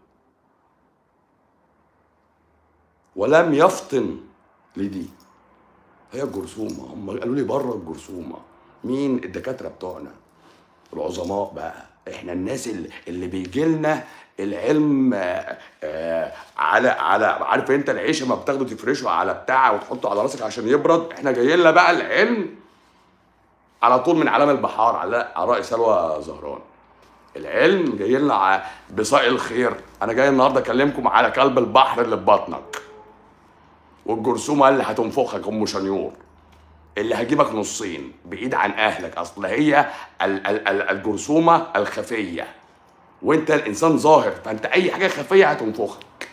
ولم يفطن لدي هي الجرثومه هم قالوا لي بره الجرثومه مين الدكاتره بتوعنا العظماء بقى احنا الناس اللي, اللي بيجي لنا العلم آه، آه، على على عارف انت العيش ما بتاخده تفرشه على بتاع وتحطه على راسك عشان يبرد احنا جاي لنا بقى العلم على طول من علام البحار على على رأي سلوى زهران العلم جاي لنا ع- بصاق الخير انا جاي النهارده اكلمكم على كلب البحر اللي في بطنك والجرثومه اللي هتنفخك ام شنيور اللي هجيبك نصين بعيد عن اهلك اصل هي ال- ال- ال- الجرثومه الخفيه وانت الانسان ظاهر فانت اي حاجه خفيه هتنفخك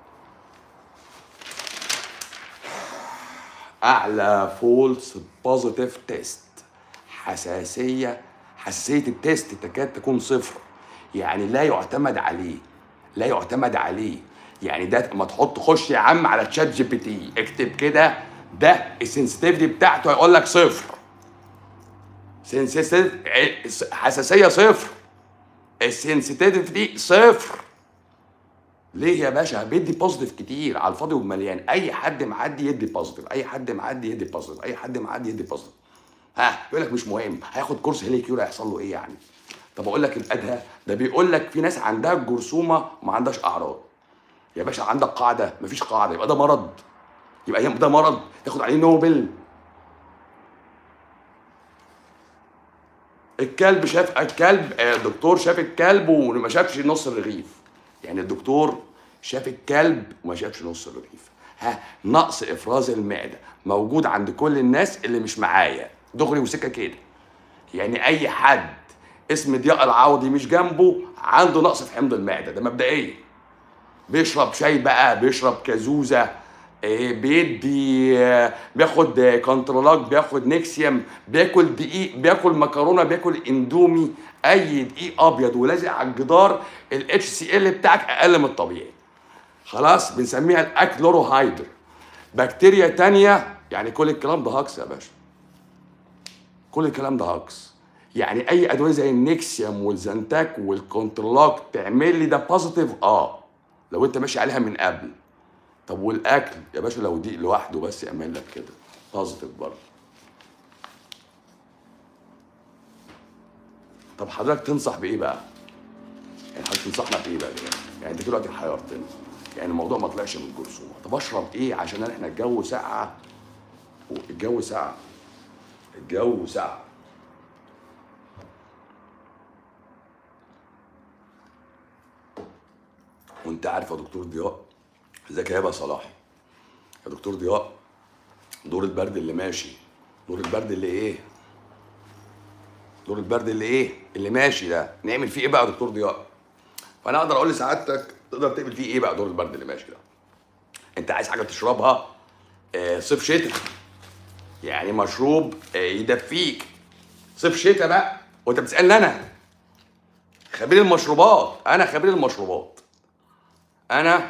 اعلى فولس بوزيتيف تيست حساسيه حساسيه التيست تكاد تكون صفر يعني لا يعتمد عليه لا يعتمد عليه يعني ده ما تحط خش يا عم على تشات جي بي تي اكتب كده ده السنسيتيفيتي بتاعته هيقول لك صفر سنسيتيف حساسيه صفر السنسيتيفيتي صفر ليه يا باشا بيدي بوزيتيف كتير على الفاضي والمليان اي حد معدي يدي بوزيتيف اي حد معدي يدي بوزيتيف اي حد معدي يدي بوزيتيف ها يقول لك مش مهم هياخد كورس هيليكيور هيحصل له ايه يعني طب اقول لك الادهى ده بيقول لك في ناس عندها الجرثومه وما عندهاش اعراض يا باشا عندك قاعده مفيش قاعده يبقى ده مرض يبقى هي- ده مرض تاخد عليه نوبل الكلب شاف الكلب آه، الدكتور شاف الكلب وما شافش نص الرغيف يعني الدكتور شاف الكلب وما شافش نص الرغيف ها نقص افراز المعده موجود عند كل الناس اللي مش معايا دغري وسكه كده يعني اي حد اسم ضياء العوضي مش جنبه عنده نقص في حمض المعده ده مبدئيا بيشرب شاي بقى بيشرب كازوزه إيه، بيدي آه، بياخد آه، كنترولات بياخد نيكسيوم بياكل دقيق بياكل مكرونه بياكل اندومي اي دقيق ابيض ولازق على الجدار الاتش سي ال بتاعك اقل من الطبيعي خلاص بنسميها الاكلوروهايدر بكتيريا تانية يعني كل الكلام ده هاكس يا باشا كل الكلام ده هاكس يعني اي ادويه زي النيكسيوم والزنتاك والكونترلاك تعمل لي ده بوزيتيف اه لو انت ماشي عليها من قبل طب والاكل يا باشا لو دي لوحده بس يعمل لك كده بوزيتيف برضه طب حضرتك تنصح بايه بقى؟ يعني حضرتك تنصحنا بايه بقى دلوقتي؟ يعني انت دلوقتي حيرتنا يعني الموضوع ما طلعش من الجرثومه طب اشرب ايه عشان احنا الجو ساقعه الجو ساقع الجو ساقع وانت عارف يا دكتور ضياء ازيك يا هبه صلاحي يا دكتور ضياء دور البرد اللي ماشي دور البرد اللي ايه دور البرد اللي ايه اللي ماشي ده نعمل فيه ايه بقى يا دكتور ضياء فانا اقدر اقول لسعادتك تقدر تعمل فيه ايه بقى دور البرد اللي ماشي ده انت عايز حاجه تشربها آه، صيف شتاء يعني مشروب آه، يدفيك صيف شتاء بقى وانت بتسالني انا خبير المشروبات انا خبير المشروبات انا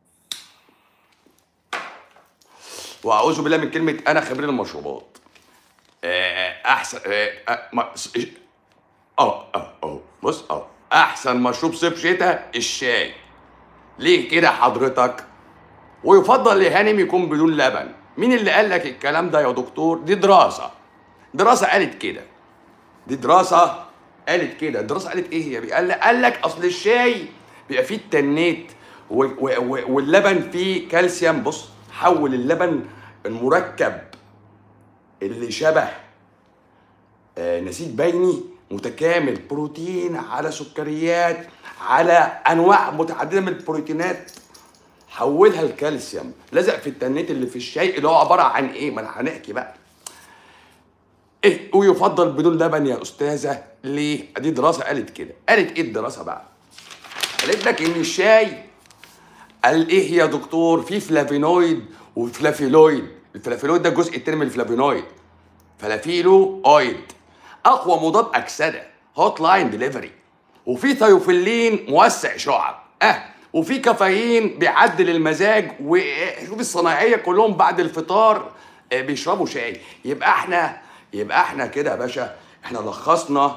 واعوذ بالله من كلمه انا خبير المشروبات آه، احسن آه، آه، ما- س- اه اه اه بص اه احسن مشروب صيف شتاء الشاي ليه كده حضرتك ويفضل لهانم يكون بدون لبن مين اللي قال لك الكلام ده يا دكتور دي دراسه دراسه قالت كده دي دراسه قالت كده الدراسه قالت ايه هي قال لك قال لك اصل الشاي بيبقى فيه التنيت و- و- و- واللبن فيه كالسيوم بص حول اللبن المركب اللي شبه آه، نسيج بيني متكامل بروتين على سكريات على انواع متعدده من البروتينات حولها الكالسيوم لزق في التنيت اللي في الشاي اللي هو عباره عن ايه ما انا هنحكي بقى ايه ويفضل بدون لبن يا استاذه ليه دي دراسه قالت كده قالت ايه الدراسه بقى قالت لك ان الشاي قال ايه يا دكتور في فلافينويد وفلافيلويد الفلافيلويد ده الجزء التاني من الفلافينويد فلافيلو اويد اقوى مضاد اكسده هوت لاين ديليفري وفي ثيوفيلين موسع شعب اه وفي كافيين بيعدل المزاج وشوف الصناعيه كلهم بعد الفطار آه، بيشربوا شاي يبقى احنا يبقى احنا كده يا باشا احنا لخصنا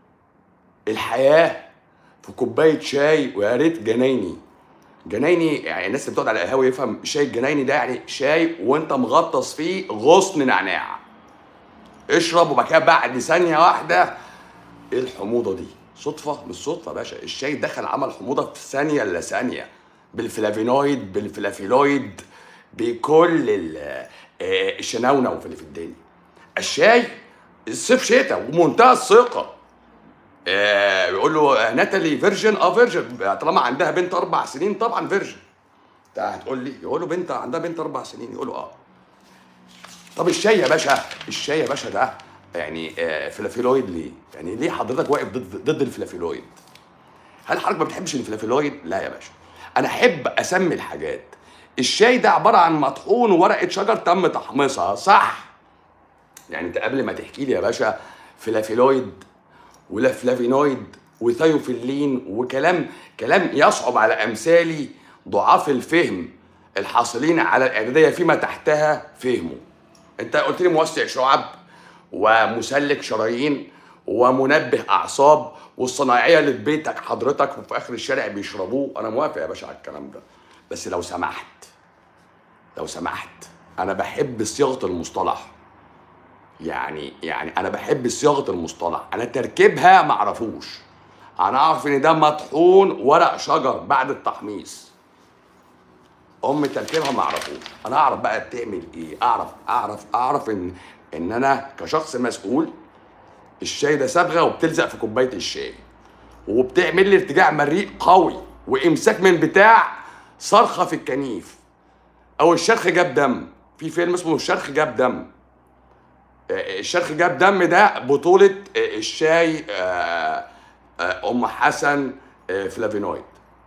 الحياه في كوبايه شاي ويا ريت جنايني جنايني يعني الناس اللي بتقعد على القهاوي يفهم شاي الجنايني ده يعني شاي وانت مغطس فيه غصن نعناع اشرب وبعد كده بعد ثانيه واحده ايه الحموضه دي صدفه مش صدفه يا باشا الشاي دخل عمل حموضه في ثانيه الا ثانيه بالفلافينويد بالفلافيلويد بكل ال- آه، الشناونة اللي في الدنيا الشاي الصيف شتاء ومنتهى الثقه آه، بيقول له آه، ناتالي فيرجن اه فيرجن طالما عندها بنت اربع سنين طبعا فيرجن انت هتقول لي يقول له بنت عندها بنت اربع سنين يقول له اه طب الشاي يا باشا الشاي يا باشا ده يعني آه، فلافيلويد ليه؟ يعني ليه حضرتك واقف ضد ضد الفلافيلويد؟ هل حضرتك ما بتحبش الفلافيلويد؟ لا يا باشا انا احب اسمي الحاجات الشاي ده عباره عن مطحون وورقه شجر تم تحميصها صح؟ يعني انت قبل ما تحكي لي يا باشا فلافيلويد ولا فلافينويد وثيوفيلين وكلام كلام يصعب على امثالي ضعاف الفهم الحاصلين على الاعداديه فيما تحتها فهموا انت قلت لي موسع شعب ومسلك شرايين ومنبه اعصاب والصناعيه اللي في بيتك حضرتك وفي اخر الشارع بيشربوه انا موافق يا باشا على الكلام ده بس لو سمحت لو سمحت انا بحب صياغه المصطلح يعني يعني انا بحب صياغه المصطلح انا تركيبها ما اعرفوش انا اعرف ان ده مطحون ورق شجر بعد التحميص ام تركيبها ما اعرفوش انا اعرف بقى بتعمل ايه اعرف اعرف اعرف ان ان انا كشخص مسؤول الشاي ده صبغه وبتلزق في كوبايه الشاي وبتعمل لي ارتجاع مريء قوي وامساك من بتاع صرخه في الكنيف او الشرخ جاب دم في فيلم اسمه الشرخ جاب دم الشرخ جاب دم ده بطولة الشاي آه، آه، أم حسن آه، فلافينويد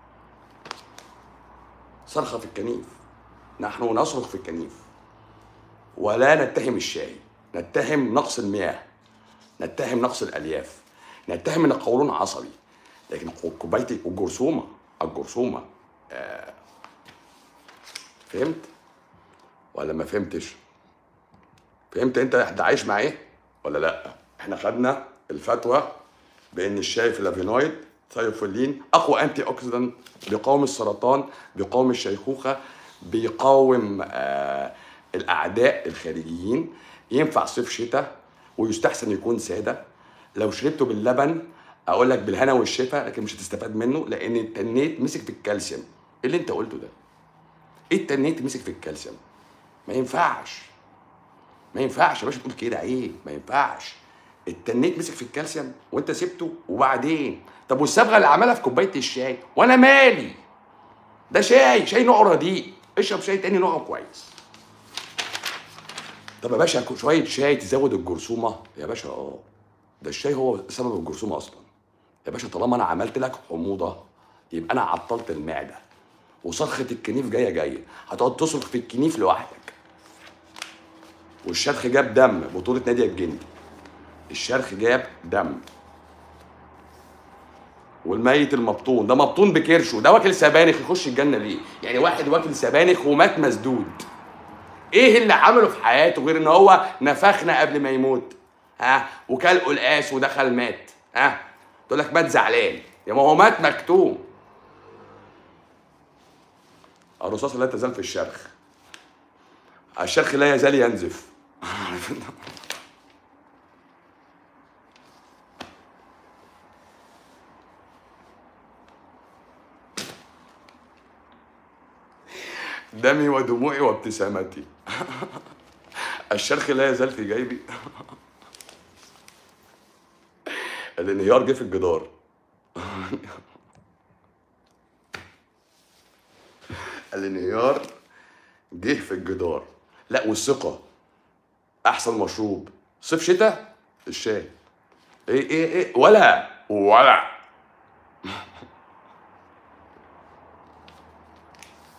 صرخة في الكنيف نحن نصرخ في الكنيف ولا نتهم الشاي نتهم نقص المياه نتهم نقص الألياف نتهم إن قولون عصبي لكن كوباية الجرثومة الجرثومة آه، فهمت ولا ما فهمتش؟ فهمت انت ده عايش مع ايه ولا لا احنا خدنا الفتوى بان الشاي فلافينويد ثيوفيلين اقوى انتي اوكسيدانت بيقاوم السرطان بيقاوم الشيخوخه بيقاوم آه الاعداء الخارجيين ينفع صيف شتاء ويستحسن يكون ساده لو شربته باللبن اقول لك بالهنا والشفا لكن مش هتستفاد منه لان التنيت مسك في الكالسيوم ايه اللي انت قلته ده ايه التنيت مسك في الكالسيوم ما ينفعش ما ينفعش يا باشا تقول كده عيب ما ينفعش التنيت مسك في الكالسيوم وانت سبته وبعدين طب والصبغه اللي عملها في كوبايه الشاي وانا مالي ده شاي شاي نوعه رديء اشرب شاي تاني نوعه كويس طب يا باشا شويه شاي تزود الجرثومه يا باشا اه ده الشاي هو سبب الجرثومه اصلا يا باشا طالما انا عملت لك حموضه يبقى انا عطلت المعده وصرخه الكنيف جايه جايه هتقعد تصرخ في الكنيف لوحدك والشرخ جاب دم بطولة نادية الجندي الشرخ جاب دم والميت المبطون ده مبطون بكرشه ده واكل سبانخ يخش الجنة ليه؟ يعني واحد واكل سبانخ ومات مسدود ايه اللي عمله في حياته غير ان هو نفخنا قبل ما يموت ها وكل قلقاس ودخل مات ها تقول لك مات زعلان يا ما هو مات مكتوم الرصاصة لا تزال في الشرخ الشرخ لا يزال ينزف دمي ودموعي وابتسامتي الشرخ لا يزال في جيبي الانهيار جه في الجدار الانهيار جه في الجدار لا والثقه احسن مشروب صيف شتاء الشاي ايه ايه ايه ولا ولا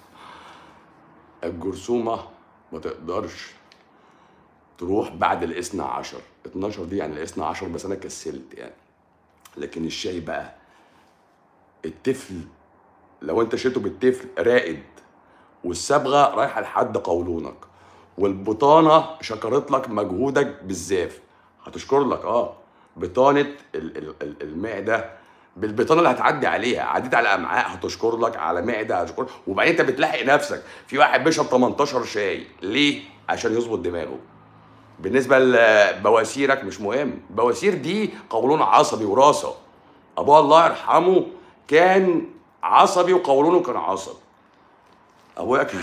الجرثومه ما تقدرش تروح بعد الاثنى عشر 12 دي يعني الاثنى عشر بس انا كسلت يعني لكن الشاي بقى التفل لو انت شربته بالتفل راقد والصبغه رايحه لحد قولونك والبطانه شكرت لك مجهودك بالزاف هتشكر لك اه بطانه ال- ال- ال- المعده بالبطانه اللي هتعدي عليها عديت على امعاء هتشكر لك على معده هتشكر وبعدين انت بتلاحق نفسك في واحد بيشرب 18 شاي ليه عشان يظبط دماغه بالنسبه لبواسيرك مش مهم بواسير دي قولون عصبي وراثه ابوها الله يرحمه كان عصبي وقولونه كان عصبي ابويا كان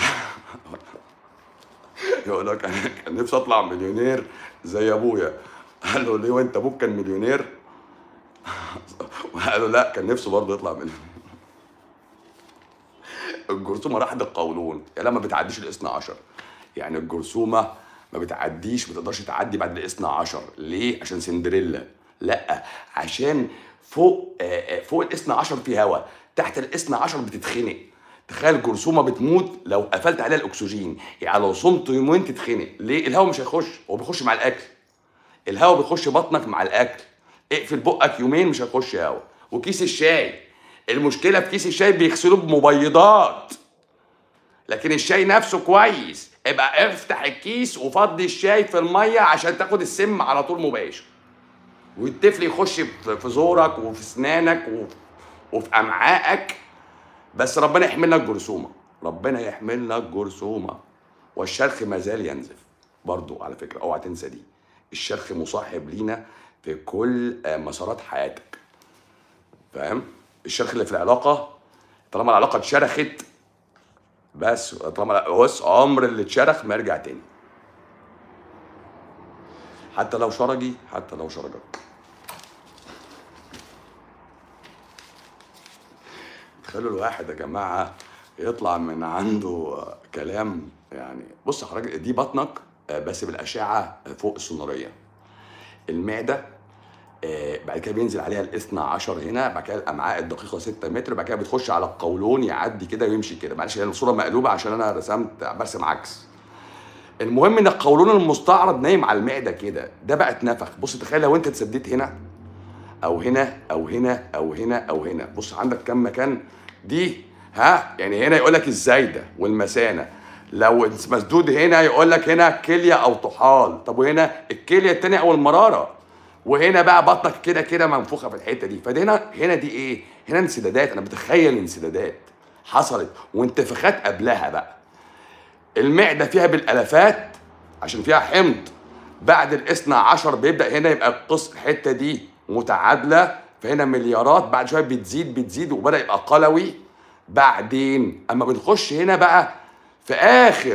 يقول لك انا كان نفسي اطلع مليونير زي ابويا قال له ليه وانت ابوك كان مليونير وقال له لا كان نفسه برضه يطلع مليونير الجرثومه راحت القولون يعني لما بتعديش الاثنى عشر يعني الجرثومه ما بتعديش ما تقدرش تعدي بعد الاثنى عشر ليه عشان سندريلا لا عشان فوق آه، آه، فوق الاثنى عشر في هواء تحت الاثنى عشر بتتخنق تخيل جرثومه بتموت لو قفلت عليها الاكسجين يعني لو صمت يومين تتخنق ليه الهواء مش هيخش هو بيخش مع الاكل الهواء بيخش بطنك مع الاكل اقفل بقك يومين مش هيخش هواء وكيس الشاي المشكله في كيس الشاي بيغسلوه بمبيضات لكن الشاي نفسه كويس ابقى افتح الكيس وفضي الشاي في الميه عشان تاخد السم على طول مباشر والطفل يخش في في زورك وفي اسنانك وفي, وفي امعائك بس ربنا يحملنا الجرثومه ربنا يحملنا الجرثومه والشرخ ما زال ينزف برضو على فكره اوعى تنسى دي الشرخ مصاحب لينا في كل آه، مسارات حياتك فاهم الشرخ اللي في العلاقه طالما العلاقه اتشرخت بس طالما بص عمر اللي اتشرخ ما يرجع تاني حتى لو شرجي حتى لو شرجك تخيلوا الواحد يا جماعه يطلع من عنده كلام يعني بص يا حضرتك دي بطنك آه، بس بالاشعه فوق السوناريه المعده آه، بعد كده بينزل عليها الاثنى عشر هنا بعد كده الامعاء الدقيقه 6 متر بعد كده بتخش على القولون يعدي كده ويمشي كده معلش هي الصوره مقلوبه عشان انا رسمت برسم عكس المهم ان القولون المستعرض نايم على المعده كده ده بقى اتنفخ بص تخيل لو انت اتسديت هنا او هنا او هنا او هنا او هنا بص عندك كم مكان دي ها يعني هنا يقول لك الزايده والمثانه لو مسدود هنا يقول لك هنا كليه او طحال طب وهنا الكليه التانية او المراره وهنا بقى بطنك كده كده منفوخه في الحته دي فدي هنا هنا دي ايه هنا انسدادات انا بتخيل انسدادات حصلت وانتفاخات قبلها بقى المعده فيها بالالافات عشان فيها حمض بعد الاثنى عشر بيبدا هنا يبقى القص الحته دي متعادله فهنا مليارات بعد شويه بتزيد بتزيد وبدا يبقى قلوي بعدين اما بنخش هنا بقى في اخر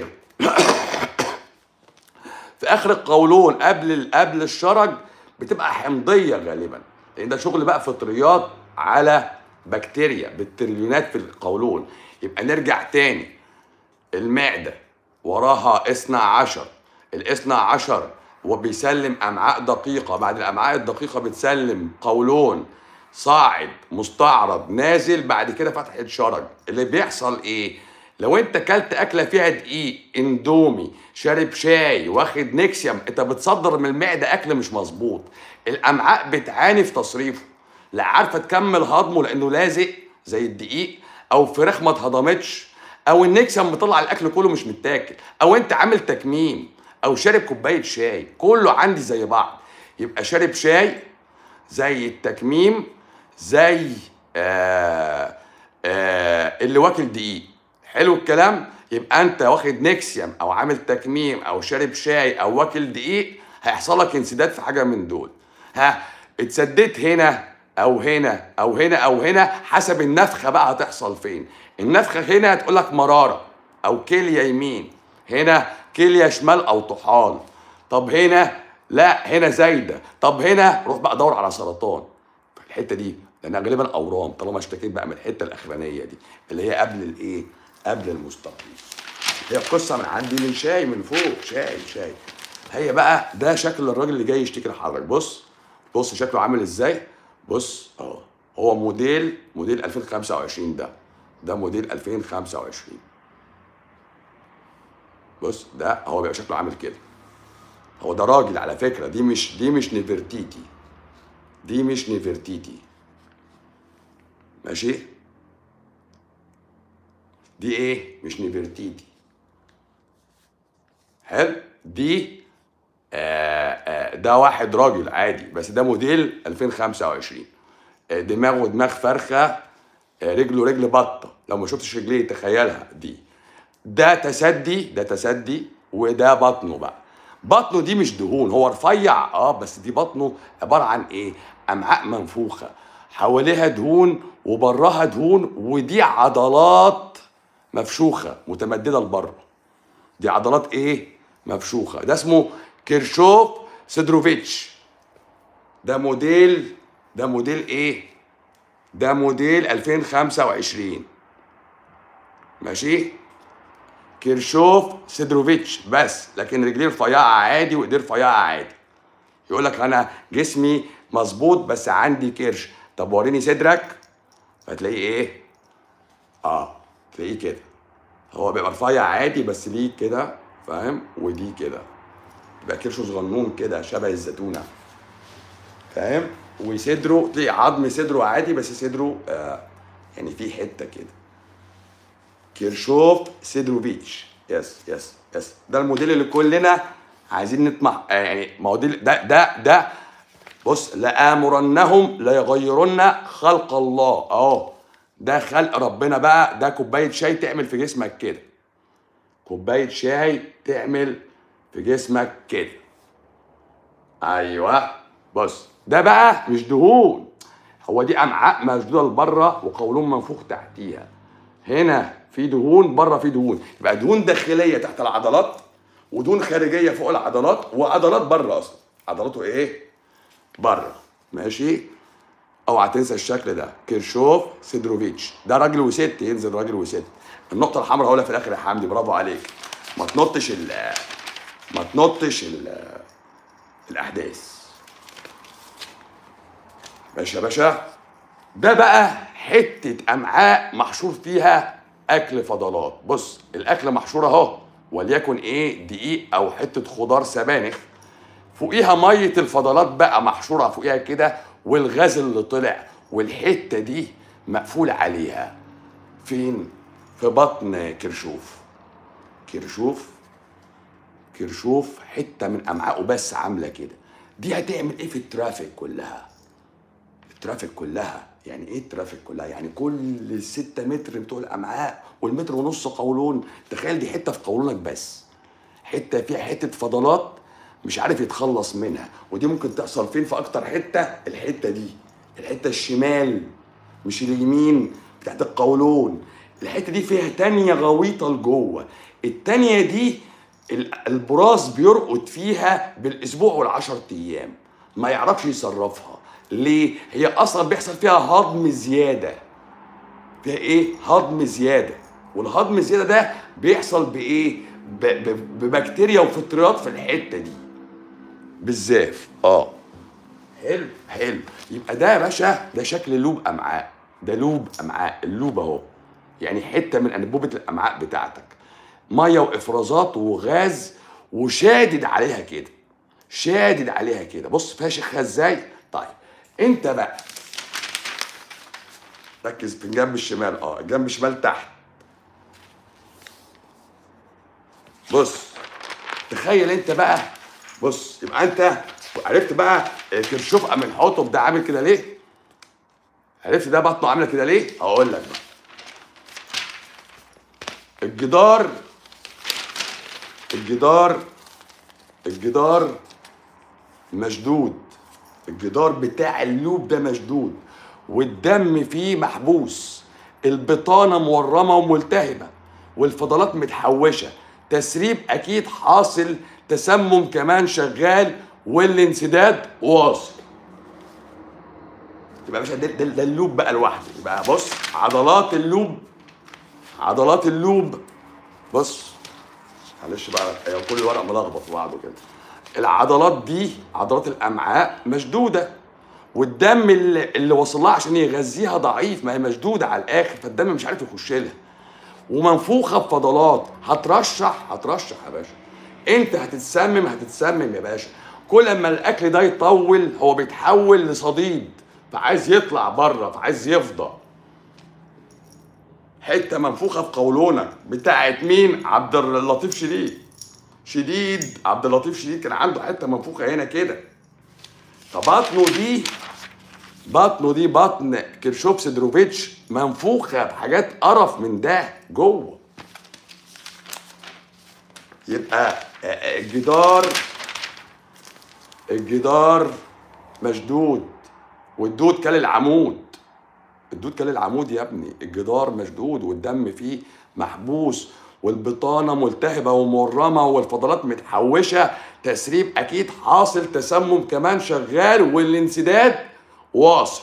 في اخر القولون قبل قبل الشرج بتبقى حمضيه غالبا لان ده شغل بقى فطريات على بكتيريا بالتريليونات في القولون يبقى نرجع تاني المعدة وراها اثنى عشر الاثنى عشر وبيسلم أمعاء دقيقة بعد الأمعاء الدقيقة بتسلم قولون صاعد مستعرض نازل بعد كده فتحة شرج اللي بيحصل ايه لو انت كلت اكله فيها دقيق اندومي شارب شاي واخد نكسيوم انت بتصدر من المعده اكل مش مظبوط الامعاء بتعاني في تصريفه لا عارفه تكمل هضمه لانه لازق زي الدقيق او فراخ ما اتهضمتش او النكسيوم مطلع الاكل كله مش متاكل او انت عامل تكميم او شارب كوبايه شاي كله عندي زي بعض يبقى شارب شاي زي التكميم زي آه آه اللي واكل دقيق حلو الكلام يبقى انت واخد نكسيوم او عامل تكميم او شارب شاي او واكل دقيق هيحصل لك انسداد في حاجه من دول ها اتسديت هنا او هنا او هنا او هنا حسب النفخه بقى هتحصل فين النفخه هنا هتقول لك مراره او كليه يمين هنا كليه شمال او طحال طب هنا لا هنا زايده طب هنا روح بقى دور على سرطان في الحته دي لانها غالبا اورام طالما اشتكيت بقى من الحته الاخرانيه دي اللي هي قبل الايه قبل المستقيم هي قصه من عندي من شاي من فوق شاي شاي هي بقى ده شكل الراجل اللي جاي يشتكي لحضرتك بص بص شكله عامل ازاي بص اهو هو موديل موديل 2025 ده ده موديل 2025 بص ده هو بيبقى شكله عامل كده هو ده راجل على فكره دي مش دي مش نفرتيتي دي مش نفرتيتي ماشي دي ايه مش نفرتيتي حلو دي آه آه ده واحد راجل عادي بس ده موديل 2025 آه دماغه دماغ فرخه آه رجله رجل بطه لو ما شفتش رجليه تخيلها دي ده تسدي ده تسدي وده بطنه بقى بطنه دي مش دهون هو رفيع اه بس دي بطنه عباره عن ايه امعاء منفوخه حواليها دهون وبراها دهون ودي عضلات مفشوخه متمدده لبره دي عضلات ايه مفشوخه ده اسمه كيرشوف سيدروفيتش ده موديل ده موديل ايه ده موديل 2025 ماشي كيرشوف سيدروفيتش بس لكن رجليه رفيعه عادي وايديه رفيعه عادي يقول لك انا جسمي مظبوط بس عندي كرش طب وريني صدرك فتلاقيه ايه اه تلاقيه كده هو بيبقى رفيع عادي بس ليه كده فاهم ودي كده يبقى كرشه صغنون كده شبه الزيتونه فاهم وصدره تلاقي عظم صدره عادي بس صدره آه يعني فيه حته كده كيرشوف سيدروفيتش يس يس يس ده الموديل اللي كلنا عايزين نطمح آه يعني موديل ده ده ده بص لآمرنهم ليغيرن خلق الله اهو ده خلق ربنا بقى ده كوبايه شاي تعمل في جسمك كده كوبايه شاي تعمل في جسمك كده ايوه بص ده بقى مش دهون هو دي امعاء مشدوده لبره وقولون منفوخ تحتيها هنا في دهون بره في دهون يبقى دهون داخليه تحت العضلات ودهون خارجيه فوق العضلات وعضلات بره اصلا عضلاته ايه بره ماشي اوعى تنسى الشكل ده كيرشوف سيدروفيتش ده راجل وست ينزل راجل وست النقطه الحمراء هقولها في الاخر يا حمدي برافو عليك ما تنطش ال ما تنطش ال الاحداث ماشي يا باشا ده بقى حته امعاء محشور فيها اكل فضلات بص الاكل محشور اهو وليكن ايه دقيق او حته خضار سبانخ فوقيها ميه الفضلات بقى محشوره فوقيها كده والغاز اللي طلع والحته دي مقفول عليها فين في بطن كرشوف كرشوف كرشوف حته من امعائه بس عامله كده دي هتعمل ايه في الترافيك كلها الترافيك كلها يعني ايه الترافيك كلها يعني كل الستة متر بتوع الامعاء والمتر ونص قولون تخيل دي حته في قولونك بس حته فيها حته فضلات مش عارف يتخلص منها ودي ممكن تحصل فين في اكتر حته الحته دي الحته الشمال مش اليمين بتاعت القولون الحته دي فيها تانية غويطه لجوه التانية دي ال- البراز بيرقد فيها بالاسبوع والعشر ايام ما يعرفش يصرفها ليه هي اصلا بيحصل فيها هضم زياده فيها ايه هضم زياده والهضم الزياده ده بيحصل بايه ب- ب- ببكتيريا وفطريات في الحته دي بالذات اه حلو حلو يبقى ده يا باشا ده شكل لوب امعاء ده لوب امعاء اللوب اهو يعني حته من انبوبه الامعاء بتاعتك ميه وافرازات وغاز وشادد عليها كده شادد عليها كده بص فاشخها ازاي طيب انت بقى ركز في الجنب الشمال اه الجنب الشمال تحت بص تخيل انت بقى بص يبقى انت عرفت بقى كرشوف من حطب ده عامل كده ليه عرفت ده بطنه عامله كده ليه هقول لك بقى الجدار الجدار الجدار مشدود الجدار بتاع اللوب ده مشدود والدم فيه محبوس البطانة مورمة وملتهبة والفضلات متحوشة تسريب أكيد حاصل تسمم كمان شغال والانسداد واصل يبقى يا باشا ده, ده, ده اللوب بقى لوحده يبقى بص عضلات اللوب عضلات اللوب بص معلش بقى هي كل ورق ملخبط في بعضه كده العضلات دي عضلات الامعاء مشدوده والدم اللي, اللي وصل لها عشان يغذيها ضعيف ما هي مشدوده على الاخر فالدم مش عارف يخش لها ومنفوخه بفضلات هترشح هترشح يا باشا انت هتتسمم هتتسمم يا باشا كل ما الاكل ده يطول هو بيتحول لصديد فعايز يطلع بره فعايز يفضى حته منفوخه في قولونك بتاعت مين عبد اللطيف شديد شديد عبد اللطيف شديد كان عنده حته منفوخه هنا كده فبطنه دي بطنه دي بطن كيرشوف سيدروفيتش منفوخه بحاجات قرف من ده جوه يبقى الجدار الجدار مشدود والدود كل العمود الدود كل العمود يا ابني الجدار مشدود والدم فيه محبوس والبطانه ملتهبه ومورمه والفضلات متحوشه تسريب اكيد حاصل تسمم كمان شغال والانسداد واصل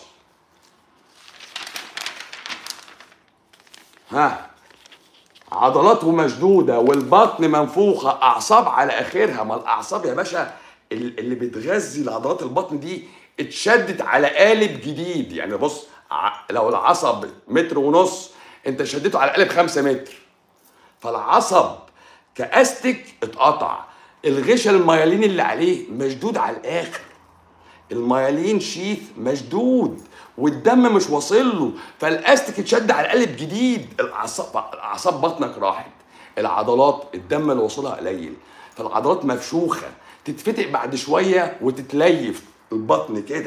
ها عضلاته مشدوده والبطن منفوخه اعصاب على اخرها ما الاعصاب يا باشا اللي بتغذي العضلات البطن دي اتشدت على قالب جديد يعني بص لو العصب متر ونص انت شديته على قالب خمسة متر فالعصب كاستك اتقطع الغشا الميالين اللي عليه مشدود على الاخر الميالين شيث مشدود والدم مش واصل له فالاستك اتشد على قالب جديد الاعصاب اعصاب بطنك راحت العضلات الدم اللي وصلها قليل فالعضلات مفشوخه تتفتق بعد شويه وتتليف البطن كده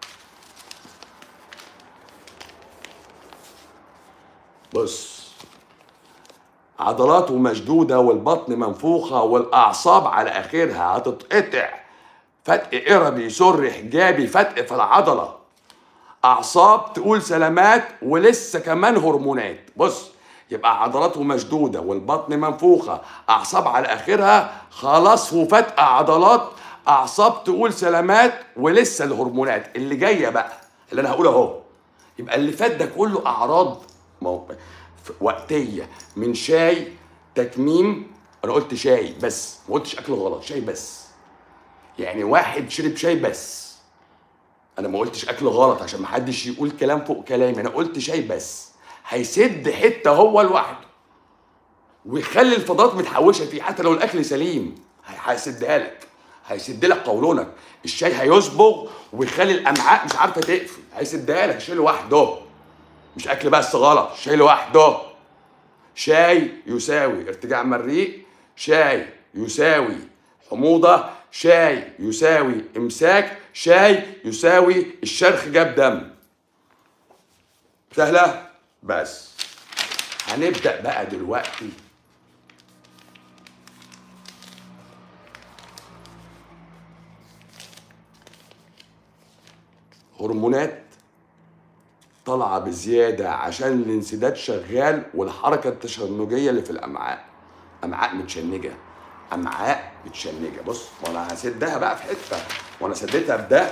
بص عضلاته مشدودة والبطن منفوخة والأعصاب على آخرها هتتقطع فتق قربي سر حجابي فتق في العضلة أعصاب تقول سلامات ولسه كمان هرمونات بص يبقى عضلاته مشدودة والبطن منفوخة أعصاب على آخرها خلاص وفتق عضلات أعصاب تقول سلامات ولسه الهرمونات اللي جاية بقى اللي أنا هقوله أهو يبقى اللي فات ده كله أعراض وقتيه من شاي تكميم انا قلت شاي بس ما قلتش اكل غلط شاي بس يعني واحد شرب شاي بس انا ما قلتش اكل غلط عشان ما حدش يقول كلام فوق كلامي انا قلت شاي بس هيسد حته هو لوحده ويخلي الفضلات متحوشه فيه حتى لو الاكل سليم هيسدها لك هيسد لك قولونك الشاي هيصبغ ويخلي الامعاء مش عارفه تقفل هيسدها لك الشاي لوحده مش اكل بس غلط شاي لوحده شاي يساوي ارتجاع مريء شاي يساوي حموضه شاي يساوي امساك شاي يساوي الشرخ جاب دم سهله بس هنبدا بقى دلوقتي هرمونات طالعه بزياده عشان الانسداد شغال والحركه التشنجيه اللي في الامعاء امعاء متشنجه امعاء متشنجه بص وانا هسدها بقى في حته وانا سديتها بده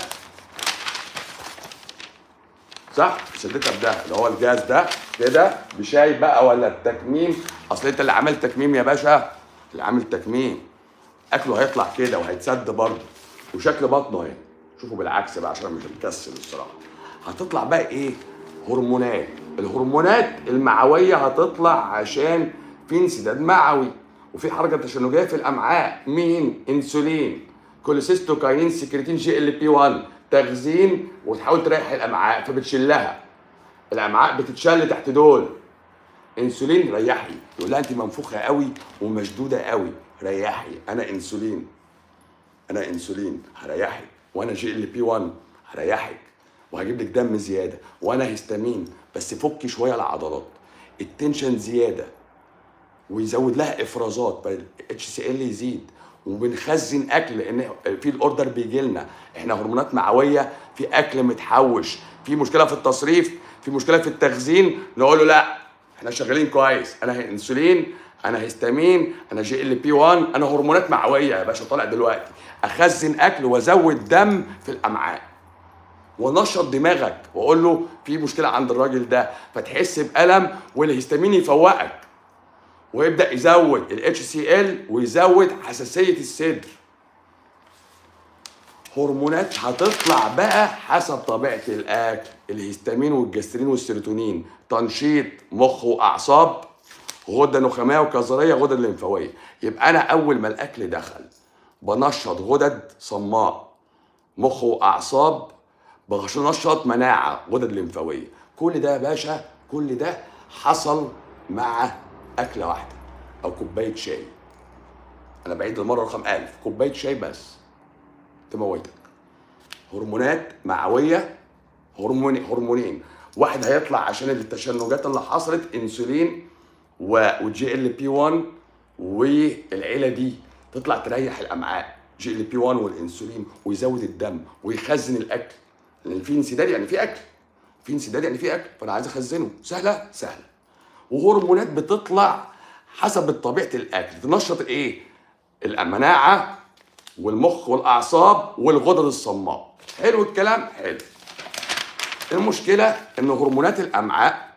صح سديتها بده اللي هو الجهاز ده كده بشاي بقى ولا التكميم اصل انت اللي عامل تكميم يا باشا اللي عامل تكميم اكله هيطلع كده وهيتسد برضه وشكل بطنه اهي شوفوا بالعكس بقى عشان مش مكسل الصراحه هتطلع بقى ايه هرمونات الهرمونات المعويه هتطلع عشان في انسداد معوي وفي حركه تشنجيه في الامعاء مين انسولين كوليسيستوكاينين سكريتين جي ال بي 1 تخزين وتحاول تريح الامعاء فبتشلها الامعاء بتتشل تحت دول انسولين ريحي يقول لها انت منفوخه قوي ومشدوده قوي ريحي انا انسولين انا انسولين هريحك وانا جي ال بي 1 هريحك وهجيب لك دم زياده وانا هيستامين بس فكي شويه العضلات التنشن زياده ويزود لها افرازات اتش سي ال يزيد وبنخزن اكل لان في الاوردر بيجي لنا احنا هرمونات معويه في اكل متحوش في مشكله في التصريف في مشكله في التخزين نقول له لا احنا شغالين كويس انا انسولين انا هيستامين انا جي ال بي 1 انا هرمونات معويه يا باشا طالع دلوقتي اخزن اكل وازود دم في الامعاء ونشط دماغك واقول له في مشكله عند الراجل ده فتحس بالم والهستامين يفوقك ويبدا يزود الاتش سي ال ويزود حساسيه الصدر هرمونات هتطلع بقى حسب طبيعه الاكل الهستامين والجسترين والسيروتونين تنشيط مخ واعصاب غده نخاميه وكظريه غدد لمفاويه يبقى انا اول ما الاكل دخل بنشط غدد صماء مخ واعصاب بنشط مناعه غدد لمفاويه كل ده يا باشا كل ده حصل مع اكله واحده او كوبايه شاي انا بعيد المره رقم 1000 كوبايه شاي بس تموتك هرمونات معويه هرمون هرمونين واحد هيطلع عشان التشنجات اللي حصلت انسولين وجي ال بي 1 والعيله دي تطلع تريح الامعاء جي ال بي 1 والانسولين ويزود الدم ويخزن الاكل لان في انسداد يعني في اكل في انسداد يعني في اكل فانا عايز اخزنه سهله سهله وهرمونات بتطلع حسب طبيعه الاكل تنشط الايه المناعه والمخ والاعصاب والغدد الصماء حلو الكلام حلو المشكله ان هرمونات الامعاء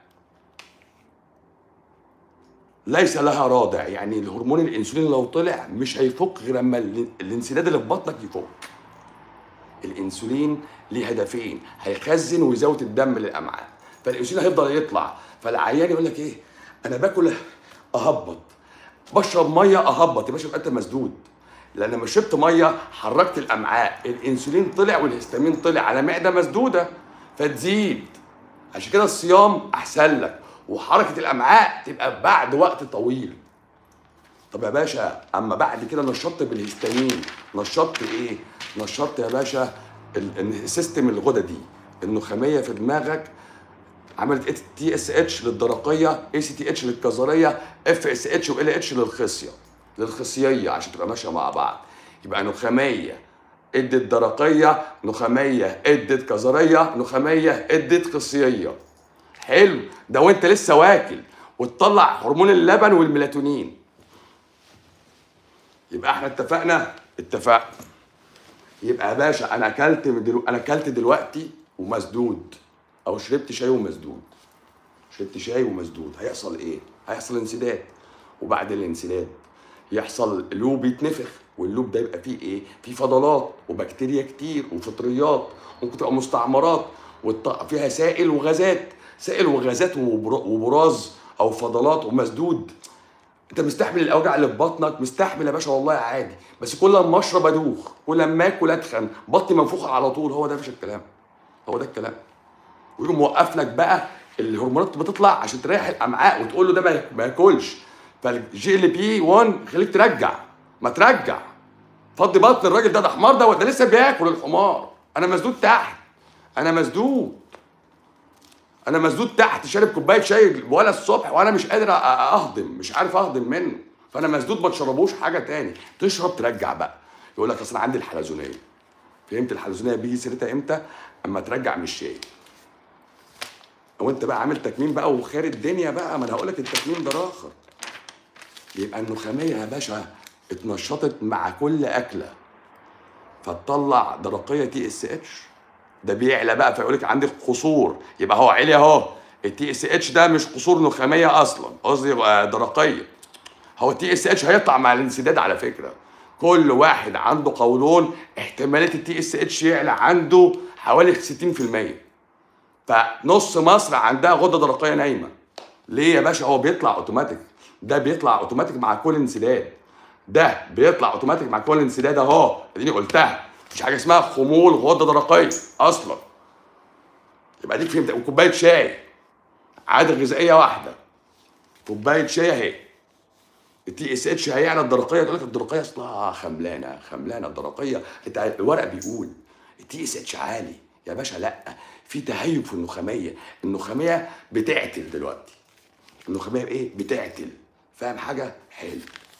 ليس لها رادع يعني الهرمون الانسولين لو طلع مش هيفك غير اما ال- الانسداد اللي في بطنك يفك الانسولين ليه هدفين هيخزن ويزود الدم للامعاء فالانسولين هيفضل يطلع فالعيان يقول لك ايه انا باكل اهبط بشرب ميه اهبط يا باشا يبقى انت مسدود لان لما شربت ميه حركت الامعاء الانسولين طلع والهستامين طلع على معده مسدوده فتزيد عشان كده الصيام احسن لك وحركه الامعاء تبقى بعد وقت طويل طب يا باشا اما بعد كده نشطت بالهستامين نشطت ايه نشطت يا باشا ال- ال- السيستم الغددي النخاميه في دماغك عملت تي اس اتش للدرقيه اي سي تي اتش للكظريه اف اس اتش وال اتش للخصيه للخصييه عشان تبقى ماشيه مع بعض يبقى نخاميه ادت درقيه نخاميه ادت كظريه نخاميه ادت خصييه حلو ده وانت لسه واكل وتطلع هرمون اللبن والميلاتونين يبقى احنا اتفقنا اتفقنا يبقى يا باشا انا اكلت من دلو... انا اكلت دلوقتي ومسدود او شربت شاي ومسدود شربت شاي ومسدود هيحصل ايه هيحصل انسداد وبعد الانسداد يحصل لوب يتنفخ واللوب ده يبقى فيه ايه فيه فضلات وبكتيريا كتير وفطريات ممكن تبقى مستعمرات والط- فيها سائل وغازات سائل وغازات وبر- وبراز او فضلات ومسدود انت مستحمل الاوجاع اللي في بطنك مستحمل يا باشا والله عادي بس كل ما اشرب ادوخ كل ما اكل اتخن بطني منفوخه على طول هو ده يا باشا الكلام هو ده الكلام ويقوم موقف لك بقى الهرمونات بتطلع عشان تريح الامعاء وتقول له ده ما- ما ياكلش فالجي ال بي 1 خليك ترجع ما ترجع فضي بطن الراجل ده ده حمار ده ده لسه بياكل الحمار انا مسدود تحت انا مسدود انا مسدود تحت شارب كوبايه شاي ولا الصبح وانا مش قادر أ- أ- اهضم مش عارف اهضم منه فانا مسدود ما تشربوش حاجه تاني تشرب ترجع بقى يقول لك اصل أنا عندي الحلزونيه فهمت الحلزونيه بيجي سيرتها امتى اما ترجع من الشاي وانت بقى عامل تكميم بقى وخير الدنيا بقى ما انا هقول لك التكميم ده راخر يبقى النخاميه يا باشا اتنشطت مع كل اكله فتطلع درقيه تي اس اتش ده بيعلى بقى فيقول لك عندك قصور يبقى هو عالي اهو التي اس اتش ده مش قصور نخاميه اصلا قصدي يبقى درقيه هو التي اس اتش هيطلع مع الانسداد على فكره كل واحد عنده قولون احتماليه التي اس اتش يعلى عنده حوالي 60% فنص مصر عندها غده درقيه نايمه ليه يا باشا هو بيطلع اوتوماتيك ده بيطلع اوتوماتيك مع كل انسداد ده بيطلع اوتوماتيك مع كل انسداد اهو اديني قلتها مفيش حاجه اسمها خمول غده درقيه اصلا يبقى ديك فهمت وكوبايه شاي عاده غذائيه واحده كوبايه شاي اهي التي اس اتش هيعلى الدرقيه تقول لك الدرقيه اصلها خملانه خملانه الدرقيه انت الورق بيقول التي اس اتش عالي يا باشا لا في تهيج في النخاميه النخاميه بتعتل دلوقتي النخاميه ايه بتعتل فاهم حاجه حلو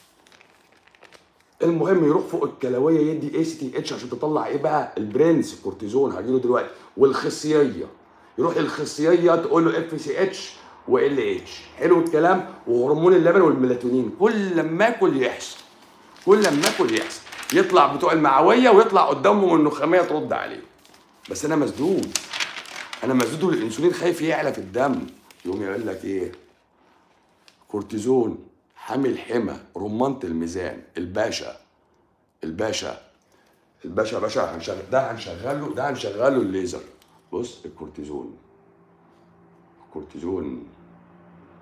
المهم يروح فوق الكلويه يدي اي سي تي اتش عشان تطلع ايه بقى البرنس الكورتيزون هجيله دلوقتي والخصيه يروح للخصيه تقول له اف سي اتش وال اتش حلو الكلام وهرمون اللبن والميلاتونين كل لما اكل يحصل كل لما اكل يحصل يطلع بتوع المعويه ويطلع قدامهم النخاميه ترد عليه بس انا مسدود انا مسدود والانسولين خايف يعلى في الدم يقوم يقول لك ايه كورتيزون حامل حمى رمانة الميزان الباشا الباشا الباشا باشا هنشغل ده هنشغله ده هنشغله الليزر بص الكورتيزون الكورتيزون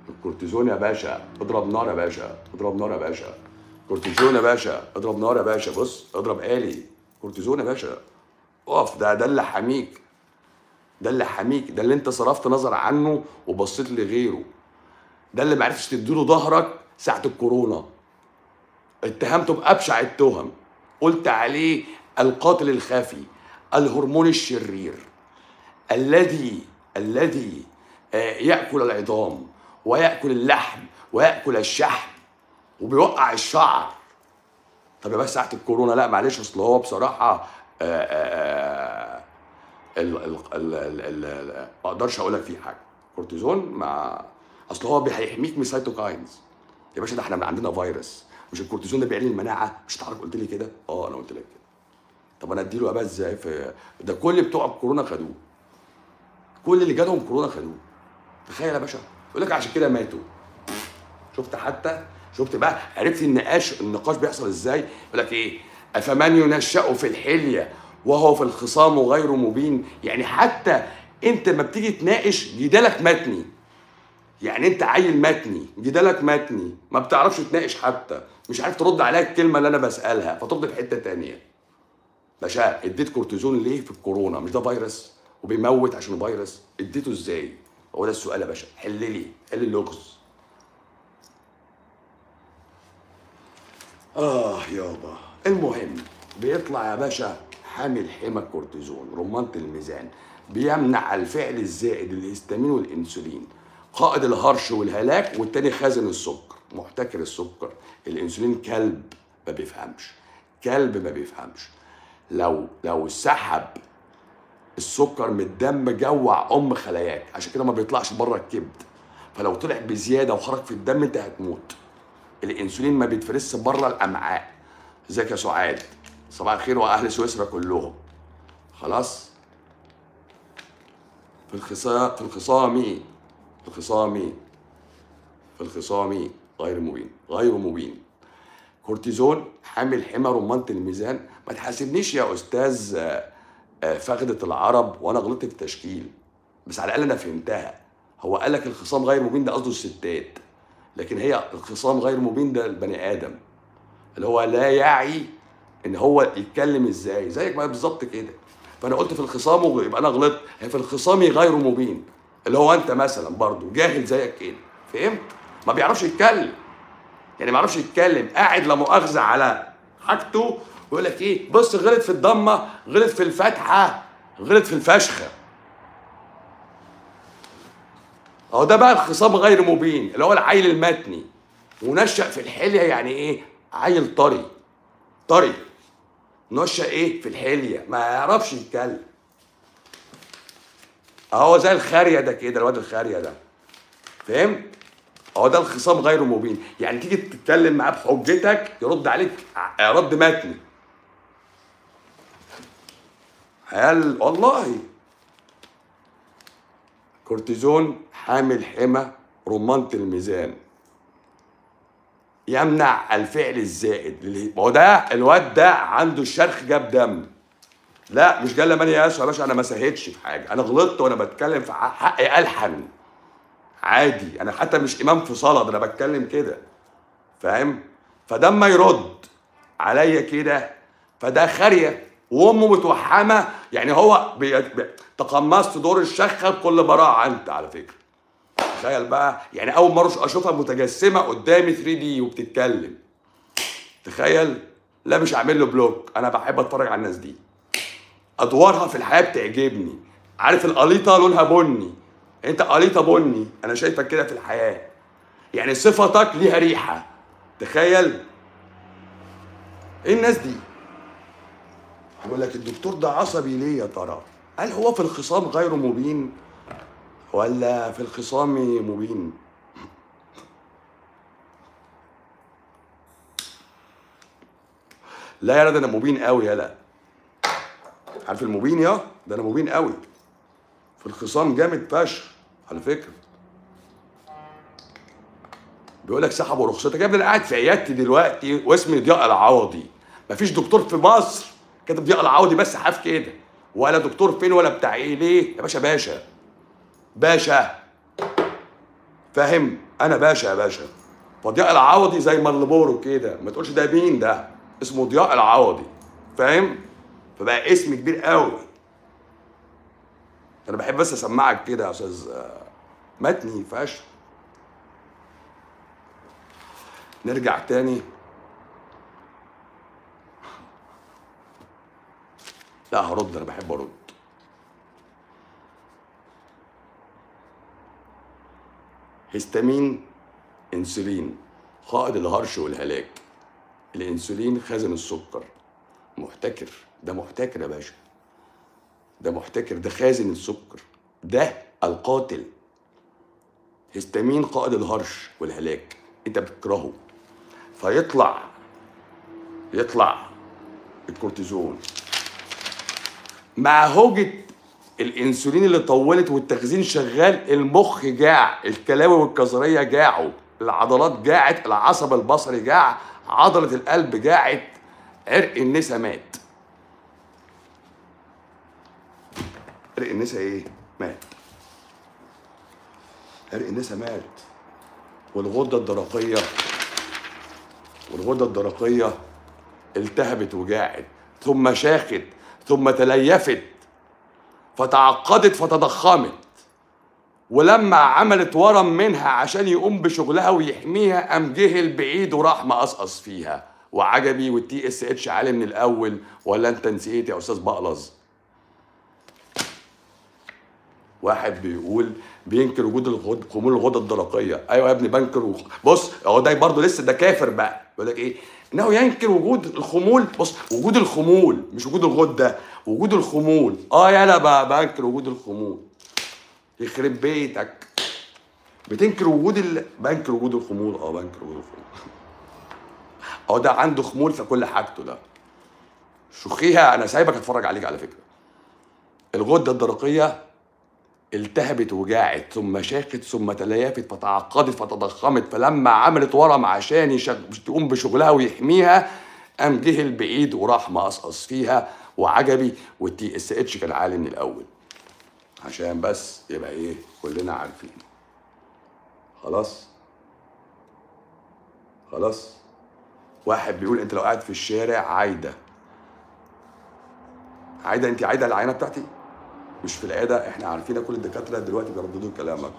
الكورتيزون يا باشا اضرب نار يا باشا اضرب نار يا باشا كورتيزون يا باشا اضرب نار يا باشا بص اضرب آلي كورتيزون يا باشا اقف ده ده اللي حميك ده اللي حميك ده اللي انت صرفت نظر عنه وبصيت لغيره ده اللي معرفتش تديله ظهرك ساعة الكورونا اتهمته بأبشع التهم قلت عليه القاتل الخفي الهرمون الشرير الذي الذي آه، يأكل العظام ويأكل اللحم ويأكل الشحم وبيوقع الشعر طب يا بس ساعة الكورونا لا معلش اصل هو بصراحة آه، آه، ال ال ال ال ال ال ما اقدرش اقول لك فيه حاجه كورتيزون مع اصل هو هيحميك من السيتوكاينز يا باشا ده احنا عندنا فيروس مش الكورتيزون ده بيعلي المناعه مش حضرتك قلت لي كده اه انا قلت لك كده طب انا اديله بقى ازاي في ده كل بتوع الكورونا خدوه كل اللي جالهم كورونا خدوه تخيل يا باشا يقول لك عشان كده ماتوا شفت حتى شفت بقى عرفت النقاش النقاش بيحصل ازاي يقول لك ايه افمن ينشأ في الحليه وهو في الخصام غير مبين يعني حتى انت ما بتيجي تناقش جدالك متني يعني انت عيل متني جدالك متني ما بتعرفش تناقش حتى مش عارف ترد عليا الكلمه اللي انا بسالها فترد في حته تانية باشا اديت كورتيزون ليه في الكورونا مش ده فيروس وبيموت عشان فيروس اديته ازاي هو ده السؤال يا باشا حل لي حل اللغز اه يابا المهم بيطلع يا باشا حامل حمى الكورتيزون رمانة الميزان بيمنع الفعل الزائد الهستامين والانسولين قائد الهرش والهلاك والتاني خازن السكر محتكر السكر الانسولين كلب ما بيفهمش كلب ما بيفهمش لو لو سحب السكر من الدم جوع ام خلاياك عشان كده ما بيطلعش بره الكبد فلو طلع بزياده وخرج في الدم انت هتموت الانسولين ما بيتفرزش بره الامعاء ازيك يا سعاد صباح الخير واهل سويسرا كلهم خلاص في الخصام في الخصام في الخصام في الخصام غير مبين غير مبين كورتيزون حامل حمى رمانة الميزان ما تحاسبنيش يا استاذ آه، آه، فخدة العرب وانا غلطت في التشكيل بس على الاقل انا فهمتها هو قال لك الخصام غير مبين ده قصده الستات لكن هي الخصام غير مبين ده البني ادم اللي هو لا يعي ان هو يتكلم ازاي زيك بقى بالظبط كده فانا قلت في الخصام يبقى انا غلطت هي في الخصام غير مبين اللي هو انت مثلا برضو جاهل زيك كده فهمت ما بيعرفش يتكلم يعني ما بيعرفش يتكلم قاعد لا مؤاخذه على حاجته ويقول لك ايه بص غلط في الضمه غلط في الفتحه غلط في الفشخه اهو ده بقى الخصام غير مبين اللي هو العيل المتني ونشأ في الحليه يعني ايه عيل طري طري نشأ ايه في الحليه ما يعرفش يتكلم اهو زي الخاريه ده كده الواد الخاريه ده فهمت اهو ده الخصام غير مبين يعني تيجي تتكلم معاه بحجتك يرد عليك ع- رد متني هل والله كورتيزون حامل حمى رمانة الميزان يمنع الفعل الزائد للي- ما هو ده الواد ده عنده الشرخ جاب دم لا مش جاله ماني ياسو يا باشا انا ما سهيتش في حاجه انا غلطت وانا بتكلم في حق- حقي الحن عادي انا حتى مش امام في صلاه ده انا بتكلم كده فاهم فده اما يرد عليا كده فده خاريه وامه متوحمه يعني هو بي... بي... تقمصت دور الشخه بكل براعه انت على فكره تخيل بقى يعني اول مره اشوفها متجسمه قدامي 3 دي وبتتكلم تخيل لا مش هعمل له بلوك انا بحب اتفرج على الناس دي ادوارها في الحياه بتعجبني عارف القليطه لونها بني انت قليطه بني انا شايفك كده في الحياه يعني صفتك ليها ريحه تخيل ايه الناس دي يقول لك الدكتور ده عصبي ليه يا ترى هل هو في الخصام غير مبين ولا في الخصام مبين لا يا ده انا مبين قوي يلا عارف المبين يا ده انا مبين قوي في الخصام جامد فشخ على فكره بيقول لك سحبوا رخصتك يا ابني انا قاعد في عيادتي دلوقتي واسمي ضياء العوضي مفيش دكتور في مصر كاتب ضياء العوضي بس حاف كده ولا دكتور فين ولا بتاع ايه ليه يا باشا باشا باشا فاهم انا باشا يا باشا فضياء العوضي زي مارلبورو كده ما تقولش ده مين ده اسمه ضياء العوضي فاهم فبقى اسم كبير قوي انا بحب بس اسمعك كده يا استاذ آه، متني فشخ نرجع تاني لا هرد انا بحب ارد هيستامين انسولين قائد الهرش والهلاك الانسولين خازن السكر محتكر ده محتكر يا باشا ده محتكر ده خازن السكر ده القاتل هيستامين قائد الهرش والهلاك انت بتكرهه فيطلع يطلع الكورتيزون مع هوجة الانسولين اللي طولت والتخزين شغال المخ جاع الكلاوي والكظريه جاعوا العضلات جاعت العصب البصري جاع عضله القلب جاعت عرق النسا مات عرق النسا ايه مات عرق النسا مات والغده الدرقيه والغده الدرقيه التهبت وجاعت ثم شاخت ثم تليفت فتعقدت فتضخمت ولما عملت ورم منها عشان يقوم بشغلها ويحميها قام جه البعيد وراح مقصقص فيها وعجبي والتي اس اتش عالي من الاول ولا انت نسيت يا استاذ بقلظ واحد بيقول بينكر وجود الغد خمول الغده الدرقيه ايوه يا ابني بنكر وخ... بص هو ده برضه لسه ده كافر بقى يقول لك ايه انه ينكر وجود الخمول بص وجود الخمول مش وجود الغده وجود الخمول اه يالا ب- بنكر وجود الخمول يخرب بيتك بتنكر وجود ال... بنكر وجود الخمول اه بنكر وجود الخمول اه ده عنده خمول في كل حاجته ده شخيها انا سايبك اتفرج عليك على فكره الغده الدرقيه التهبت وجاعت ثم شاخت ثم تليفت فتعقدت فتضخمت فلما عملت ورم عشان يشغ... تقوم بشغلها ويحميها قام جه البعيد وراح مقصقص فيها وعجبي والتي اس اتش كان عالي من الاول عشان بس يبقى ايه كلنا عارفين خلاص خلاص واحد بيقول انت لو قاعد في الشارع عايده عايده انت عايده العينه بتاعتي مش في العياده احنا عارفين كل الدكاتره دلوقتي بيرددوا كلامك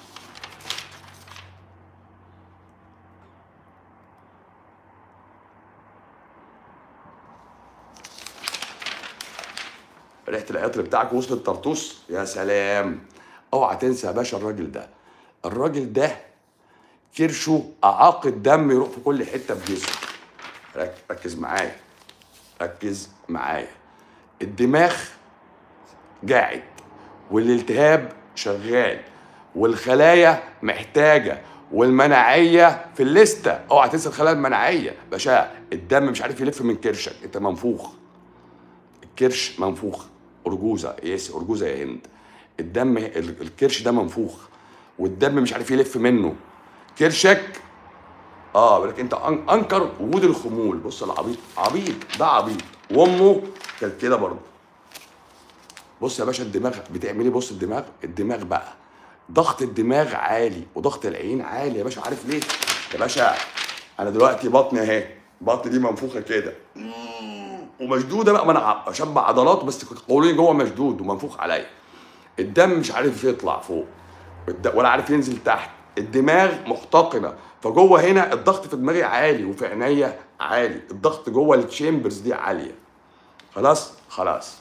ريحه العطر بتاعك وصل الطرطوس يا سلام اوعى تنسى يا باشا الراجل ده الراجل ده كرشه اعاق الدم يروح في كل حته في جسمه رك- ركز معايا ركز معايا الدماغ جاعد والالتهاب شغال والخلايا محتاجه والمناعيه في الليسته اوعى تنسى الخلايا المناعيه باشا الدم مش عارف يلف من كرشك انت منفوخ الكرش منفوخ ارجوزه يس ارجوزه يا هند الدم ال- الكرش ده منفوخ والدم مش عارف يلف منه كرشك اه بيقول لك انت أن- انكر وجود الخمول بص العبيط عبيط ده عبيط وامه كانت كده برضه بص يا باشا الدماغ بتعمل ايه بص الدماغ الدماغ بقى ضغط الدماغ عالي وضغط العين عالي يا باشا عارف ليه يا باشا انا دلوقتي بطني اهي بطني دي منفوخه كده ومشدوده بقى ما انا ع- اشبع عضلات بس قولوني جوه مشدود ومنفوخ عليا الدم مش عارف يطلع فوق الد- ولا عارف ينزل تحت الدماغ محتقنه فجوه هنا الضغط في دماغي عالي وفي عينيا عالي الضغط جوه التشامبرز دي عاليه خلاص خلاص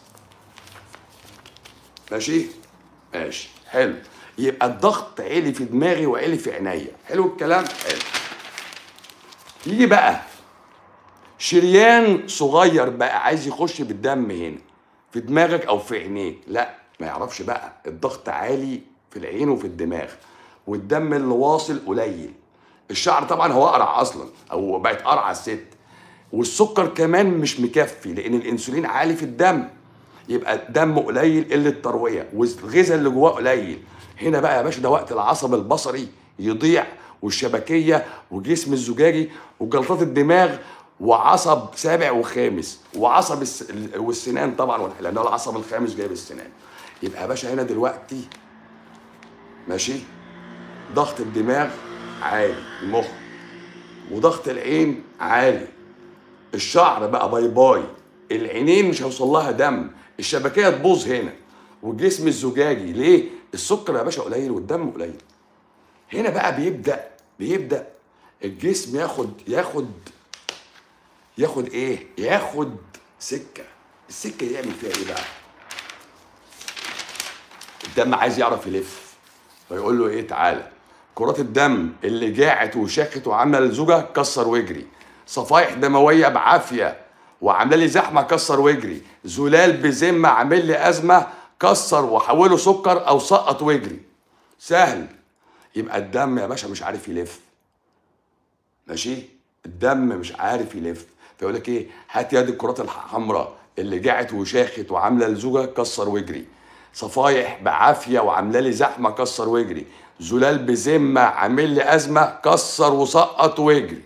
ماشي ماشي حلو يبقى الضغط عالي في دماغي وعالي في عينيا حلو الكلام حلو يجي بقى شريان صغير بقى عايز يخش بالدم هنا في دماغك او في عينيك لا ما يعرفش بقى الضغط عالي في العين وفي الدماغ والدم اللي واصل قليل الشعر طبعا هو اقرع اصلا او بقت قرعه الست والسكر كمان مش مكفي لان الانسولين عالي في الدم يبقى الدم قليل قله ترويه والغذاء اللي جواه قليل هنا بقى يا باشا ده وقت العصب البصري يضيع والشبكيه وجسم الزجاجي وجلطات الدماغ وعصب سابع وخامس وعصب الس... والسنان طبعا لان هو العصب الخامس جايب السنان يبقى يا باشا هنا دلوقتي ماشي ضغط الدماغ عالي المخ وضغط العين عالي الشعر بقى باي باي العينين مش هيوصل لها دم الشبكيه تبوظ هنا والجسم الزجاجي ليه السكر يا باشا قليل والدم قليل هنا بقى بيبدا بيبدا الجسم ياخد ياخد ياخد ايه ياخد سكه السكه دي يعمل فيها ايه بقى الدم عايز يعرف يلف فيقول له ايه تعالى كرات الدم اللي جاعت وشاخت وعامله لزوجه كسر واجري صفائح دمويه بعافيه وعامله لي زحمه كسر واجري زلال بذمه عامل لي ازمه كسر وحوله سكر او سقط واجري سهل يبقى الدم يا باشا مش عارف يلف ماشي الدم مش عارف يلف فيقول لك ايه هات يد الكرات الحمراء اللي جاعت وشاخت وعامله لزوجه كسر واجري صفايح بعافيه وعامله لي زحمه كسر واجري زلال بذمه عامل لي ازمه كسر وسقط واجري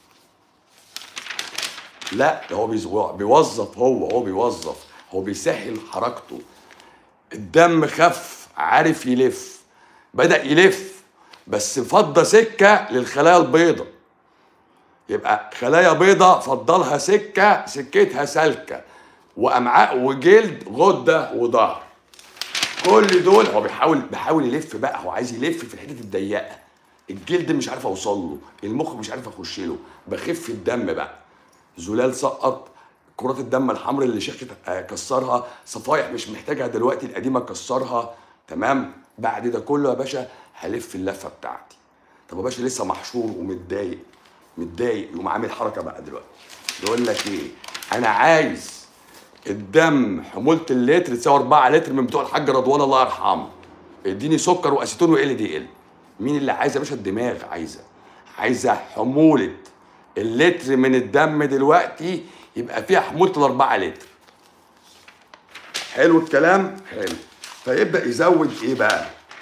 لا ده هو بيز- هو بيوظف هو هو بيوظف هو بيسهل حركته الدم خف عارف يلف بدأ يلف بس فضى سكة للخلايا البيضاء يبقى خلايا بيضاء فضلها سكة سكتها سالكة وأمعاء وجلد غدة وظهر كل دول هو بيحاول بيحاول يلف بقى هو عايز يلف في الحتت الضيقة الجلد مش عارف اوصل له المخ مش عارف اخش له بخف الدم بقى زلال سقط كرات الدم الحمراء اللي شيخت آه، كسرها صفايح مش محتاجها دلوقتي القديمه كسرها تمام بعد ده كله يا باشا هلف اللفه بتاعتي طب يا باشا لسه محشور ومتضايق متضايق يقوم عامل حركه بقى دلوقتي يقول لك ايه انا عايز الدم حمولة اللتر تساوي 4 لتر من بتوع الحاج رضوان الله يرحمه اديني سكر واسيتون وال دي ال مين اللي عايزه يا باشا الدماغ عايزه عايزه حمولة اللتر من الدم دلوقتي يبقى فيها حمولة الأربعة لتر حلو الكلام حلو فيبدأ يزود ايه بقى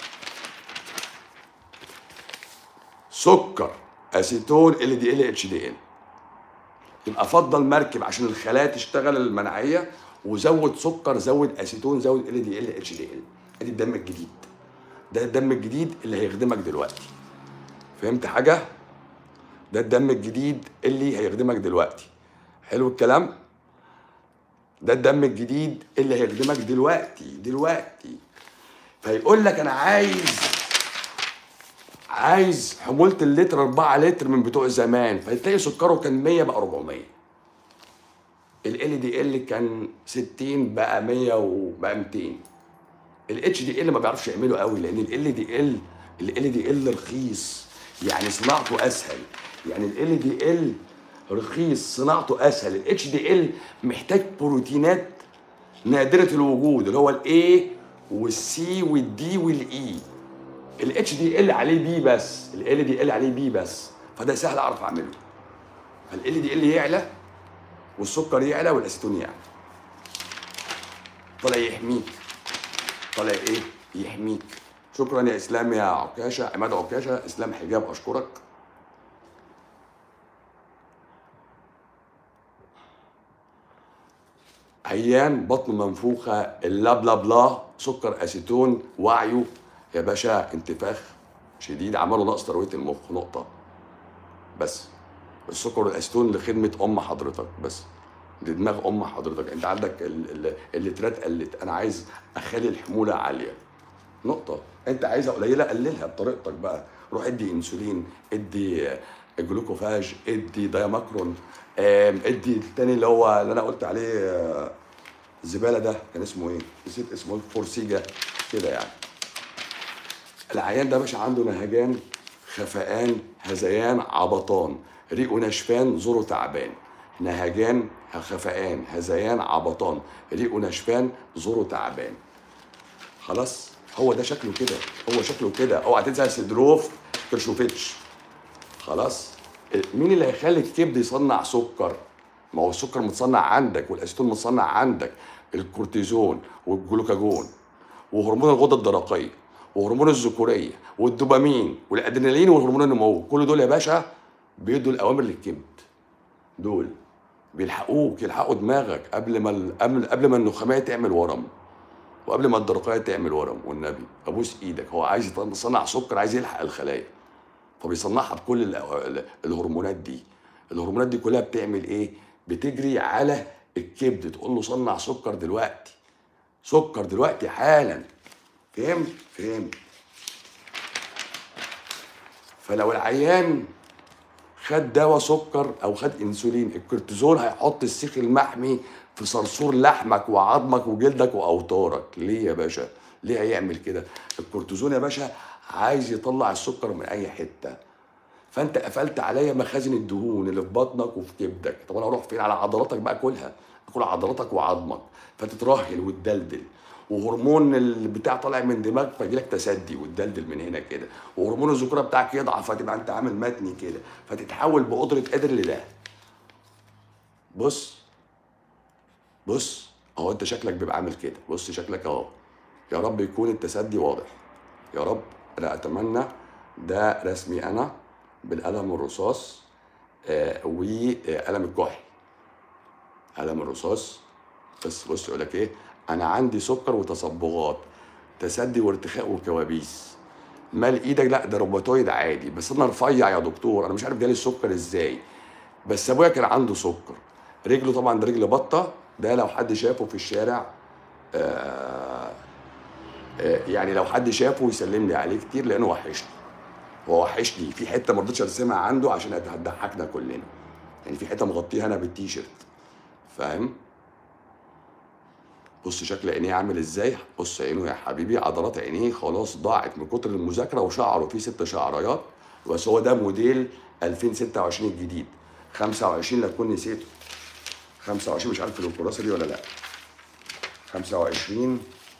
سكر اسيتون ال دي ال اتش دي ال يبقى فضل مركب عشان الخلايا تشتغل المناعيه وزود سكر زود اسيتون زود ال دي ال اتش دي ال ادي الدم الجديد ده الدم الجديد اللي هيخدمك دلوقتي فهمت حاجه ده الدم الجديد اللي هيخدمك دلوقتي حلو الكلام ده الدم الجديد اللي هيخدمك دلوقتي دلوقتي فيقول لك انا عايز عايز حمولة اللتر 4 لتر من بتوع زمان فتلاقي سكره كان 100 بقى 400 ال دي ال كان 60 بقى 100 وبقى 200 الاتش دي ال ما بيعرفش يعمله قوي لان ال دي ال ال دي ال رخيص يعني صناعته اسهل يعني ال دي ال رخيص صناعته اسهل الاتش دي ال محتاج بروتينات نادره الوجود اللي هو الاي والسي والدي والاي الاتش دي ال عليه بي بس ال دي ال عليه بي بس فده سهل اعرف اعمله فال دي ال يعلى والسكر يعلى والاسيتون يعلى طالع يحميك طالع ايه يحميك شكرا يا اسلام يا عكاشه عماد عكاشه اسلام حجاب اشكرك عيان بطن منفوخه اللا بلا بلا سكر اسيتون وعيه يا باشا انتفاخ شديد عملوا نقص ترويه المخ نقطه بس السكر والاسيتون لخدمه ام حضرتك بس دي دماغ ام حضرتك انت عندك ال- ال- اللترات قلت انا عايز اخلي الحموله عاليه نقطه انت عايزها قليله قللها بطريقتك بقى روح ادي انسولين ادي جلوكوفاج ادي دايماكرون آم، ادي التاني اللي هو اللي انا قلت عليه آه، الزباله ده كان اسمه ايه نسيت اسمه الفورسيجا كده يعني العيان ده يا باشا عنده نهجان خفقان هذيان عبطان ريقه نشفان زوره تعبان نهجان خفقان هذيان عبطان ريقه نشفان زوره تعبان خلاص هو ده شكله كده هو شكله كده اوعى تنسى سيدروف كرشوفيتش خلاص مين اللي هيخلي الكبد يصنع سكر ما هو السكر متصنع عندك والاسيتون متصنع عندك الكورتيزون والجلوكاجون وهرمون الغده الدرقيه وهرمون الذكوريه والدوبامين والادرينالين وهرمون النمو كل دول يا باشا بيدوا الاوامر للكبد دول بيلحقوك يلحقوا دماغك قبل ما ال- قبل قبل ما النخاميه تعمل ورم وقبل ما الدرقيه تعمل ورم والنبي ابوس ايدك هو عايز يصنع سكر عايز يلحق الخلايا فبيصنعها بكل ال- ال- الهرمونات دي الهرمونات دي كلها بتعمل ايه بتجري على الكبد تقول له صنع سكر دلوقتي سكر دلوقتي حالا فهمت فهمت فلو العيان خد دواء سكر او خد انسولين الكورتيزون هيحط السيخ المحمي في صرصور لحمك وعظمك وجلدك واوتارك ليه يا باشا ليه هيعمل كده الكورتيزون يا باشا عايز يطلع السكر من اي حته فانت قفلت عليا مخازن الدهون اللي في بطنك وفي كبدك طب انا اروح فين على عضلاتك بقى كلها كل عضلاتك وعظمك فتترهل وتدلدل وهرمون البتاع طالع من دماغك فيجيلك تسدي وتدلدل من هنا كده وهرمون الذكوره بتاعك يضعف فتبقى انت عامل متني كده فتتحول بقدره قادر لده بص بص اهو انت شكلك بيبقى عامل كده بص شكلك اهو يا رب يكون التسدي واضح يا رب انا اتمنى ده رسمي انا بالقلم الرصاص آه وقلم الكحل قلم الرصاص بس بص يقول لك ايه انا عندي سكر وتصبغات تسدي وارتخاء وكوابيس مال ايدك لا ده روماتويد عادي بس انا رفيع يا دكتور انا مش عارف جالي السكر ازاي بس ابويا كان عنده سكر رجله طبعا ده رجل بطه ده لو حد شافه في الشارع آه آه يعني لو حد شافه يسلم لي عليه كتير لانه وحشني هو وحشني في حته ما رضيتش ارسمها عنده عشان هتضحكنا كلنا يعني في حته مغطيها انا بالتيشيرت فاهم بص شكل عينيه عامل ازاي بص عينه يا حبيبي عضلات عينيه خلاص ضاعت من كتر المذاكره وشعره فيه ست شعريات بس هو ده موديل 2026 الجديد 25 لا تكون نسيته 25 مش عارف الكراسه دي ولا لا 25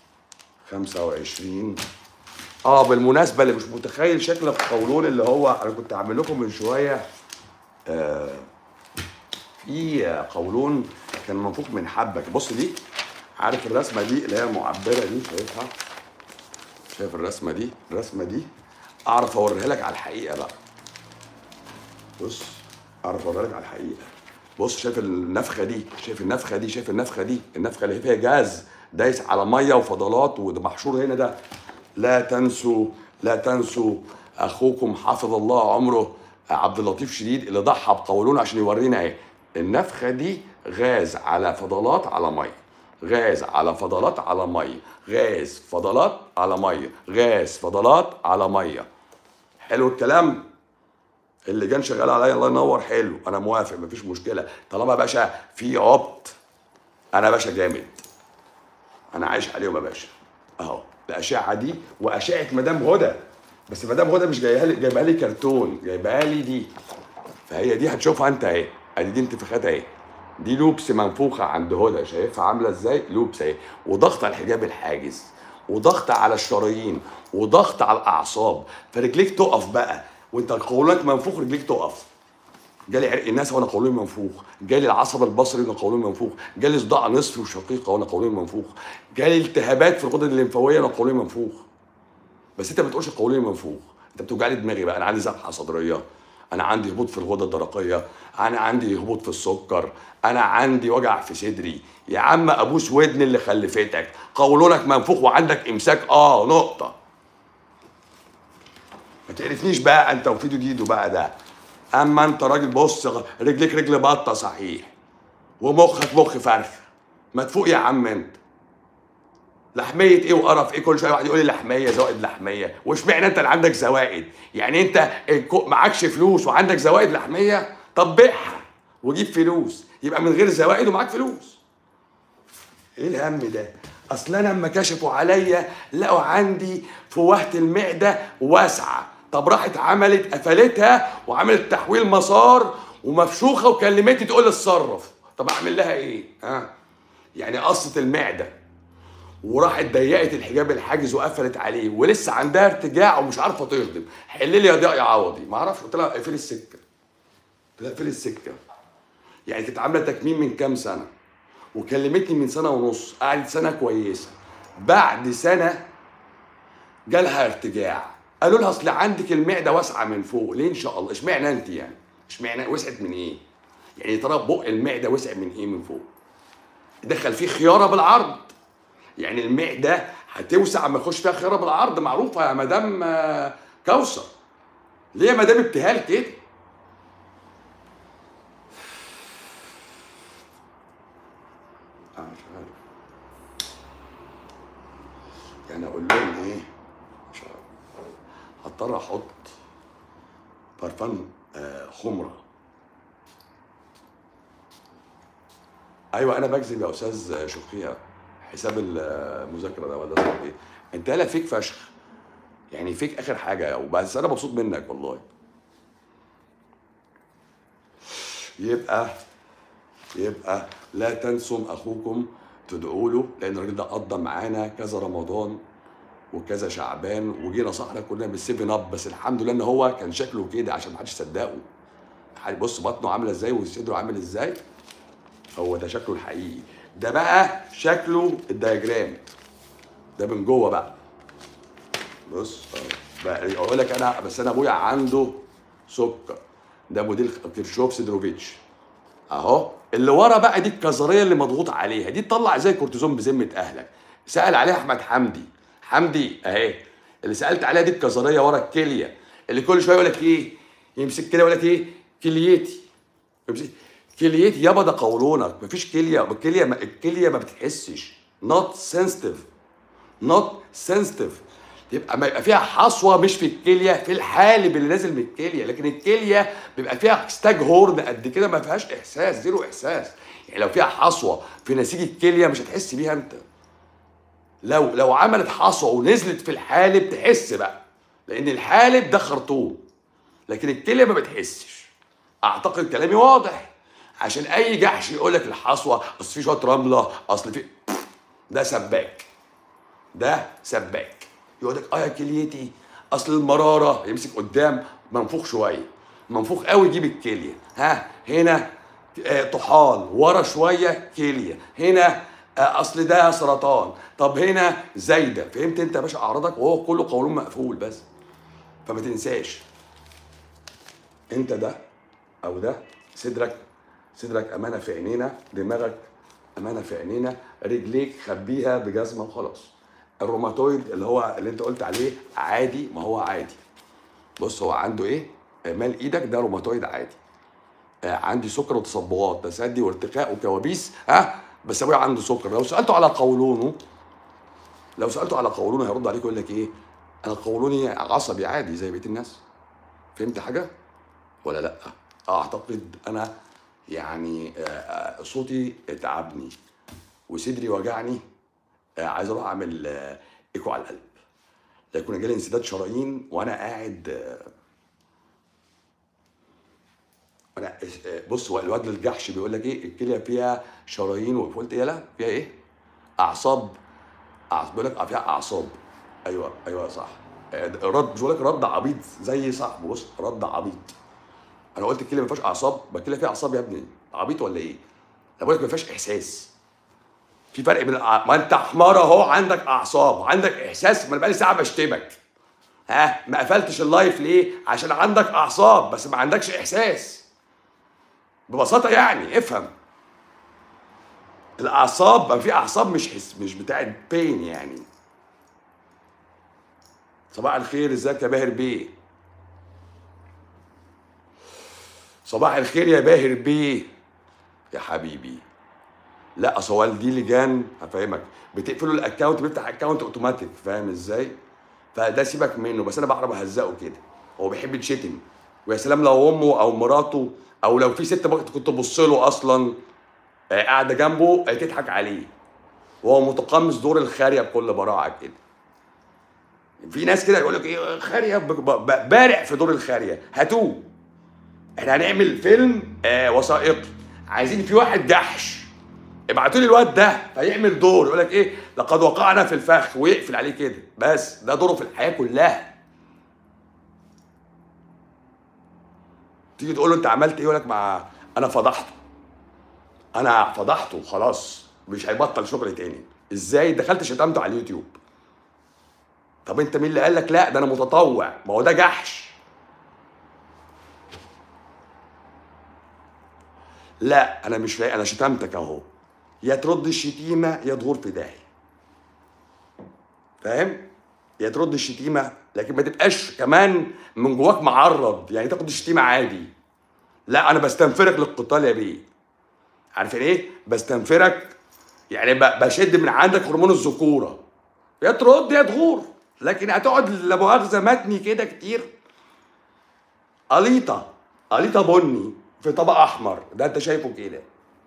25 اه بالمناسبه اللي مش متخيل شكل القولون اللي هو انا كنت عامل لكم من شويه آه في قولون كان منفوخ من حبه بص دي عارف الرسمه دي اللي هي معبره دي شايفها شايف الرسمه دي الرسمه دي اعرف اوريها لك على الحقيقه بقى بص اعرف اوريها لك على الحقيقه بص شايف النفخه دي شايف النفخه دي شايف النفخه دي النفخه اللي فيها جاز دايس على ميه وفضلات وده محشور هنا ده لا تنسوا لا تنسوا اخوكم حفظ الله عمره عبد اللطيف شديد اللي ضحى بقولون عشان يورينا ايه النفخه دي غاز على فضلات على ميه غاز على فضلات على ميه غاز فضلات على ميه غاز فضلات على ميه حلو الكلام اللي كان شغال عليا الله ينور حلو انا موافق مفيش مشكله طالما يا باشا في عبط انا باشا جامد انا عايش عليهم يا باشا اهو الاشعه دي واشعه مدام هدى بس مدام هدى مش جايبها لي جايبها لي كرتون جايبها لي دي فهي دي هتشوفها انت اهي ادي دي انتفاخات اهي دي لوبس منفوخه عند هدى شايفها عامله ازاي لوبس اهي وضغط على الحجاب الحاجز وضغط على الشرايين وضغط على الاعصاب فرجليك تقف بقى وانت قولونك منفوخ رجليك تقف جالي عرق الناس وانا قولوني منفوخ جالي العصب البصري وانا قولوني منفوخ جالي صداع نصفي وشقيقه وانا قولوني منفوخ جالي التهابات في الغدد الليمفاويه وانا قولوني منفوخ بس انت ما بتقولش قولوني منفوخ انت بتوجع لي دماغي بقى انا عندي ذبحه صدريه انا عندي هبوط في الغده الدرقيه انا عندي هبوط في السكر انا عندي وجع في صدري يا عم ابوس ودن اللي خلفتك قولونك منفوخ وعندك امساك اه نقطه ما تعرفنيش بقى انت وفيدو ديدو بقى ده اما انت راجل بص رجليك رجل بطه صحيح ومخك مخ فرخ ما تفوق يا عم انت لحميه ايه وقرف ايه كل شويه واحد يقول لي لحميه زوائد لحميه واشمعنى انت اللي عندك زوائد يعني انت الكو- معكش فلوس وعندك زوائد لحميه طب بيعها وجيب فلوس يبقى من غير زوائد ومعاك فلوس ايه الهم ده اصل انا لما كشفوا عليا لقوا عندي فوهة المعده واسعه طب راحت عملت قفلتها وعملت تحويل مسار ومفشوخه وكلمتني تقول لي اتصرف طب اعمل لها ايه ها يعني قصت المعده وراحت ضيقت الحجاب الحاجز وقفلت عليه ولسه عندها ارتجاع ومش عارفه تهضم حل لي يا ضياء يا عوضي ما اعرفش قلت لها اقفلي السكه قلت لها اقفلي السكه يعني كانت عامله تكميم من كام سنه وكلمتني من سنه ونص قعدت سنه كويسه بعد سنه جالها ارتجاع قالوا لها اصل عندك المعده واسعه من فوق ليه ان شاء الله اشمعنى انت يعني اشمعنى وسعت من ايه يعني ترى بق المعده وسع من ايه من فوق دخل فيه خياره بالعرض يعني المعده هتوسع اما يخش فيها خيار بالعرض معروفه يا مدام آه، كوثر ليه يا مدام ابتهال كده أنا مش عارف يعني اقول لهم ايه مش عارف هضطر احط برفان آه، خمره ايوه انا بكذب يا استاذ شقيق حساب المذاكره ده ولا اسمه ايه انت لا فيك فشخ يعني فيك اخر حاجه وبس انا مبسوط منك والله يبقى يبقى لا تنسوا اخوكم تدعوا له لان الراجل ده قضى معانا كذا رمضان وكذا شعبان وجينا صحنا كلنا بالسيفن اب بس الحمد لله ان هو كان شكله كده عشان ما حدش صدقه بص بطنه عامله ازاي وصدره عامل ازاي هو ده شكله الحقيقي ده بقى شكله الدياجرام ده من جوه بقى بص أهو. بقى اقول لك انا بس انا ابويا عنده سكر ده موديل كيرشوف سيدروفيتش اهو اللي ورا بقى دي الكظريه اللي مضغوط عليها دي تطلع زي كورتيزون بذمه اهلك سال عليها احمد حمدي حمدي اهي اللي سالت عليها دي الكظريه ورا الكليه اللي كل شويه يقول لك ايه يمسك كده يقول لك ايه كليتي يمسك كليتي يابا ده قولونك مفيش كليه الكليه ما الكليه ما بتحسش نوت سنسيتيف نوت سنسيتيف يبقى ما يبقى فيها حصوه مش في الكليه في الحالب اللي نازل من الكليه لكن الكليه بيبقى فيها ستاج هورن قد كده ما فيهاش احساس زيرو احساس يعني لو فيها حصوه في نسيج الكليه مش هتحس بيها انت لو لو عملت حصوه ونزلت في الحالب تحس بقى لان الحالب ده خرطوم لكن الكليه ما بتحسش اعتقد كلامي واضح عشان اي جحش يقول لك الحصوه اصل في شويه رمله اصل في ده سباك ده سباك يقول لك اه يا كليتي اصل المراره يمسك قدام منفوخ شويه منفوخ قوي يجيب الكليه ها هنا آه، طحال ورا شويه كليه هنا آه، اصل ده سرطان طب هنا زايده فهمت انت يا باشا اعراضك وهو كله قولون مقفول بس فما تنساش انت ده او ده صدرك صدرك امانه في عينينا دماغك امانه في عينينا رجليك خبيها بجزمه وخلاص الروماتويد اللي هو اللي انت قلت عليه عادي ما هو عادي بص هو عنده ايه مال ايدك ده روماتويد عادي آه، عندي سكر وتصبغات تسدي وارتخاء وكوابيس ها بس ابويا عنده سكر لو سالته على قولونه لو سالته على قولونه هيرد عليك يقول لك ايه انا قولوني عصبي عادي زي بقيه الناس فهمت حاجه ولا لا اعتقد انا يعني آه، آه، صوتي تعبني وصدري وجعني آه، عايز اروح اعمل آه، ايكو على القلب لا يكون جالي انسداد شرايين وانا قاعد آه، انا آه، بص هو الواد الجحش بيقول لك ايه الكليه فيها شرايين وقلت ايه لا فيها ايه اعصاب أعصاب بيقول لك آه، فيها اعصاب ايوه ايوه صح آه، ده رد مش بقول لك رد عبيط زي صاحبه بص رد عبيط انا قلت الكليه ما فيهاش اعصاب ما الكليه فيها اعصاب يا ابني عبيط ولا ايه؟ انا بقول لك ما فيهاش احساس في فرق بين الأع- ما انت حمار اهو عندك اعصاب عندك احساس ما انا بقالي ساعه بشتمك ها ما قفلتش اللايف ليه؟ عشان عندك اعصاب بس ما عندكش احساس ببساطه يعني افهم الاعصاب ما في اعصاب مش حس مش بتاعت بين يعني صباح الخير ازيك يا باهر بيه صباح الخير يا باهر بيه يا حبيبي لا اصل هو دي لجان هفهمك بتقفلوا الاكونت بيفتح اكونت اوتوماتيك فاهم ازاي؟ فده سيبك منه بس انا بعرف اهزقه كده هو بيحب يتشتم ويا سلام لو امه او مراته او لو في ست بقى كنت تبص له اصلا آه، قاعده جنبه آه، تضحك عليه وهو متقمص دور الخاريه بكل براعه كده في ناس كده يقول لك ايه خاريه ب- ب- ب- بارع في دور الخاريه هاتوه احنا هنعمل فيلم آه وثائقي عايزين في واحد جحش ابعتوا لي الواد ده فيعمل دور يقول لك ايه لقد وقعنا في الفخ ويقفل عليه كده بس ده دوره في الحياه كلها تيجي تقول له انت عملت ايه يقول لك مع انا فضحته انا فضحته خلاص مش هيبطل شغل تاني ازاي دخلت شتمته على اليوتيوب طب انت مين اللي قال لك لا ده انا متطوع ما هو ده جحش لا انا مش لاقي انا شتمتك اهو يا ترد الشتيمه يا تغور في داهيه فاهم يا ترد الشتيمه لكن ما تبقاش كمان من جواك معرض يعني تاخد الشتيمه عادي لا انا بستنفرك للقتال يا بيه عارفين ايه بستنفرك يعني ب- بشد من عندك هرمون الذكوره يا ترد يا تغور لكن هتقعد لا مؤاخذه متني كده كتير قليطه قليطه بني في طبق احمر ده انت شايفه كده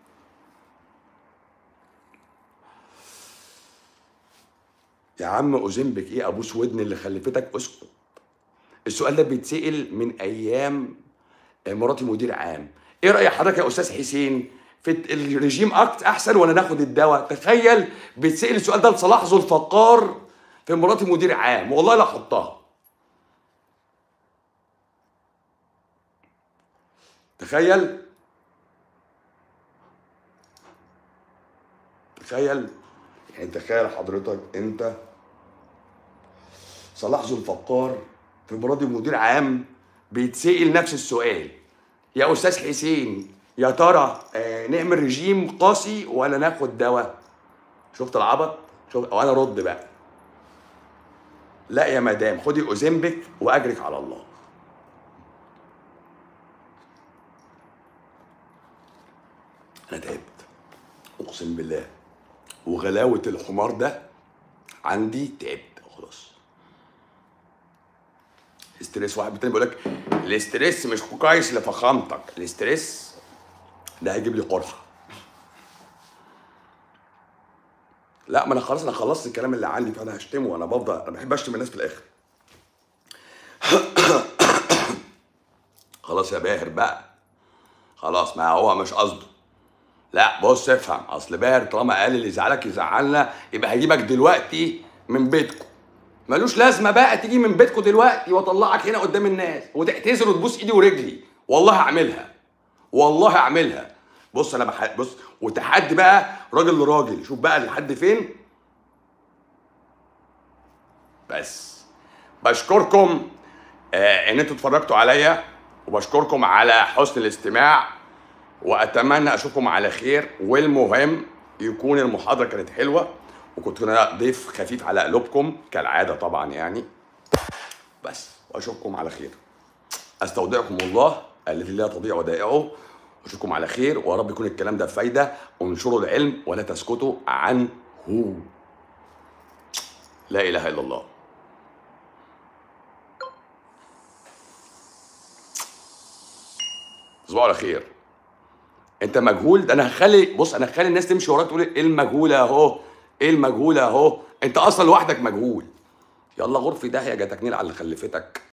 يا عم اوزمبك ايه ابوس ودن اللي خلفتك اسكت السؤال ده بيتسال من ايام مراتي مدير عام ايه راي حضرتك يا استاذ حسين في الرجيم أكت احسن ولا ناخد الدواء تخيل بيتسال السؤال ده لصلاح ذو الفقار في مراتي مدير عام والله لا احطها تخيل تخيل يعني تخيل حضرتك انت صلاح ذو الفقار في مرادي مدير عام بيتسأل نفس السؤال يا استاذ حسين يا ترى آه نعمل رجيم قاسي ولا ناخد دواء شفت العبط شوف وانا رد بقى لا يا مدام خدي اوزمبك واجرك على الله انا تعبت اقسم بالله وغلاوه الحمار ده عندي تعبت خلاص استريس واحد بالتاني بيقول لك الاستريس مش كويس لفخامتك الاستريس ده هيجيب لي قرحه لا ما انا خلاص انا خلصت الكلام اللي عندي فانا هشتمه انا بفضل انا بحب اشتم الناس في الاخر خلاص يا باهر بقى خلاص ما هو مش قصده لا بص افهم اصل باهر طالما قال اللي يزعلك يزعلنا يبقى هجيبك دلوقتي من بيتكم ملوش لازمه بقى تيجي من بيتكم دلوقتي واطلعك هنا قدام الناس وتعتذر وتبوس ايدي ورجلي والله هعملها والله هعملها بص انا بح... بص وتحدي بقى راجل لراجل شوف بقى لحد فين بس بشكركم آه ان انتوا اتفرجتوا عليا وبشكركم على حسن الاستماع واتمنى اشوفكم على خير والمهم يكون المحاضره كانت حلوه وكنت انا ضيف خفيف على قلوبكم كالعاده طبعا يعني بس واشوفكم على خير استودعكم الله الذي لا تضيع ودائعه اشوفكم على خير ويا رب يكون الكلام ده فايده وانشروا العلم ولا تسكتوا عنه لا اله الا الله تصبحوا على خير انت مجهول ده انا هخلي بص انا هخلي الناس تمشي وراك تقول ايه المجهول اهو ايه المجهول اهو انت اصلا لوحدك مجهول يلا غرفي داهيه جاتك نيل على اللي خلفتك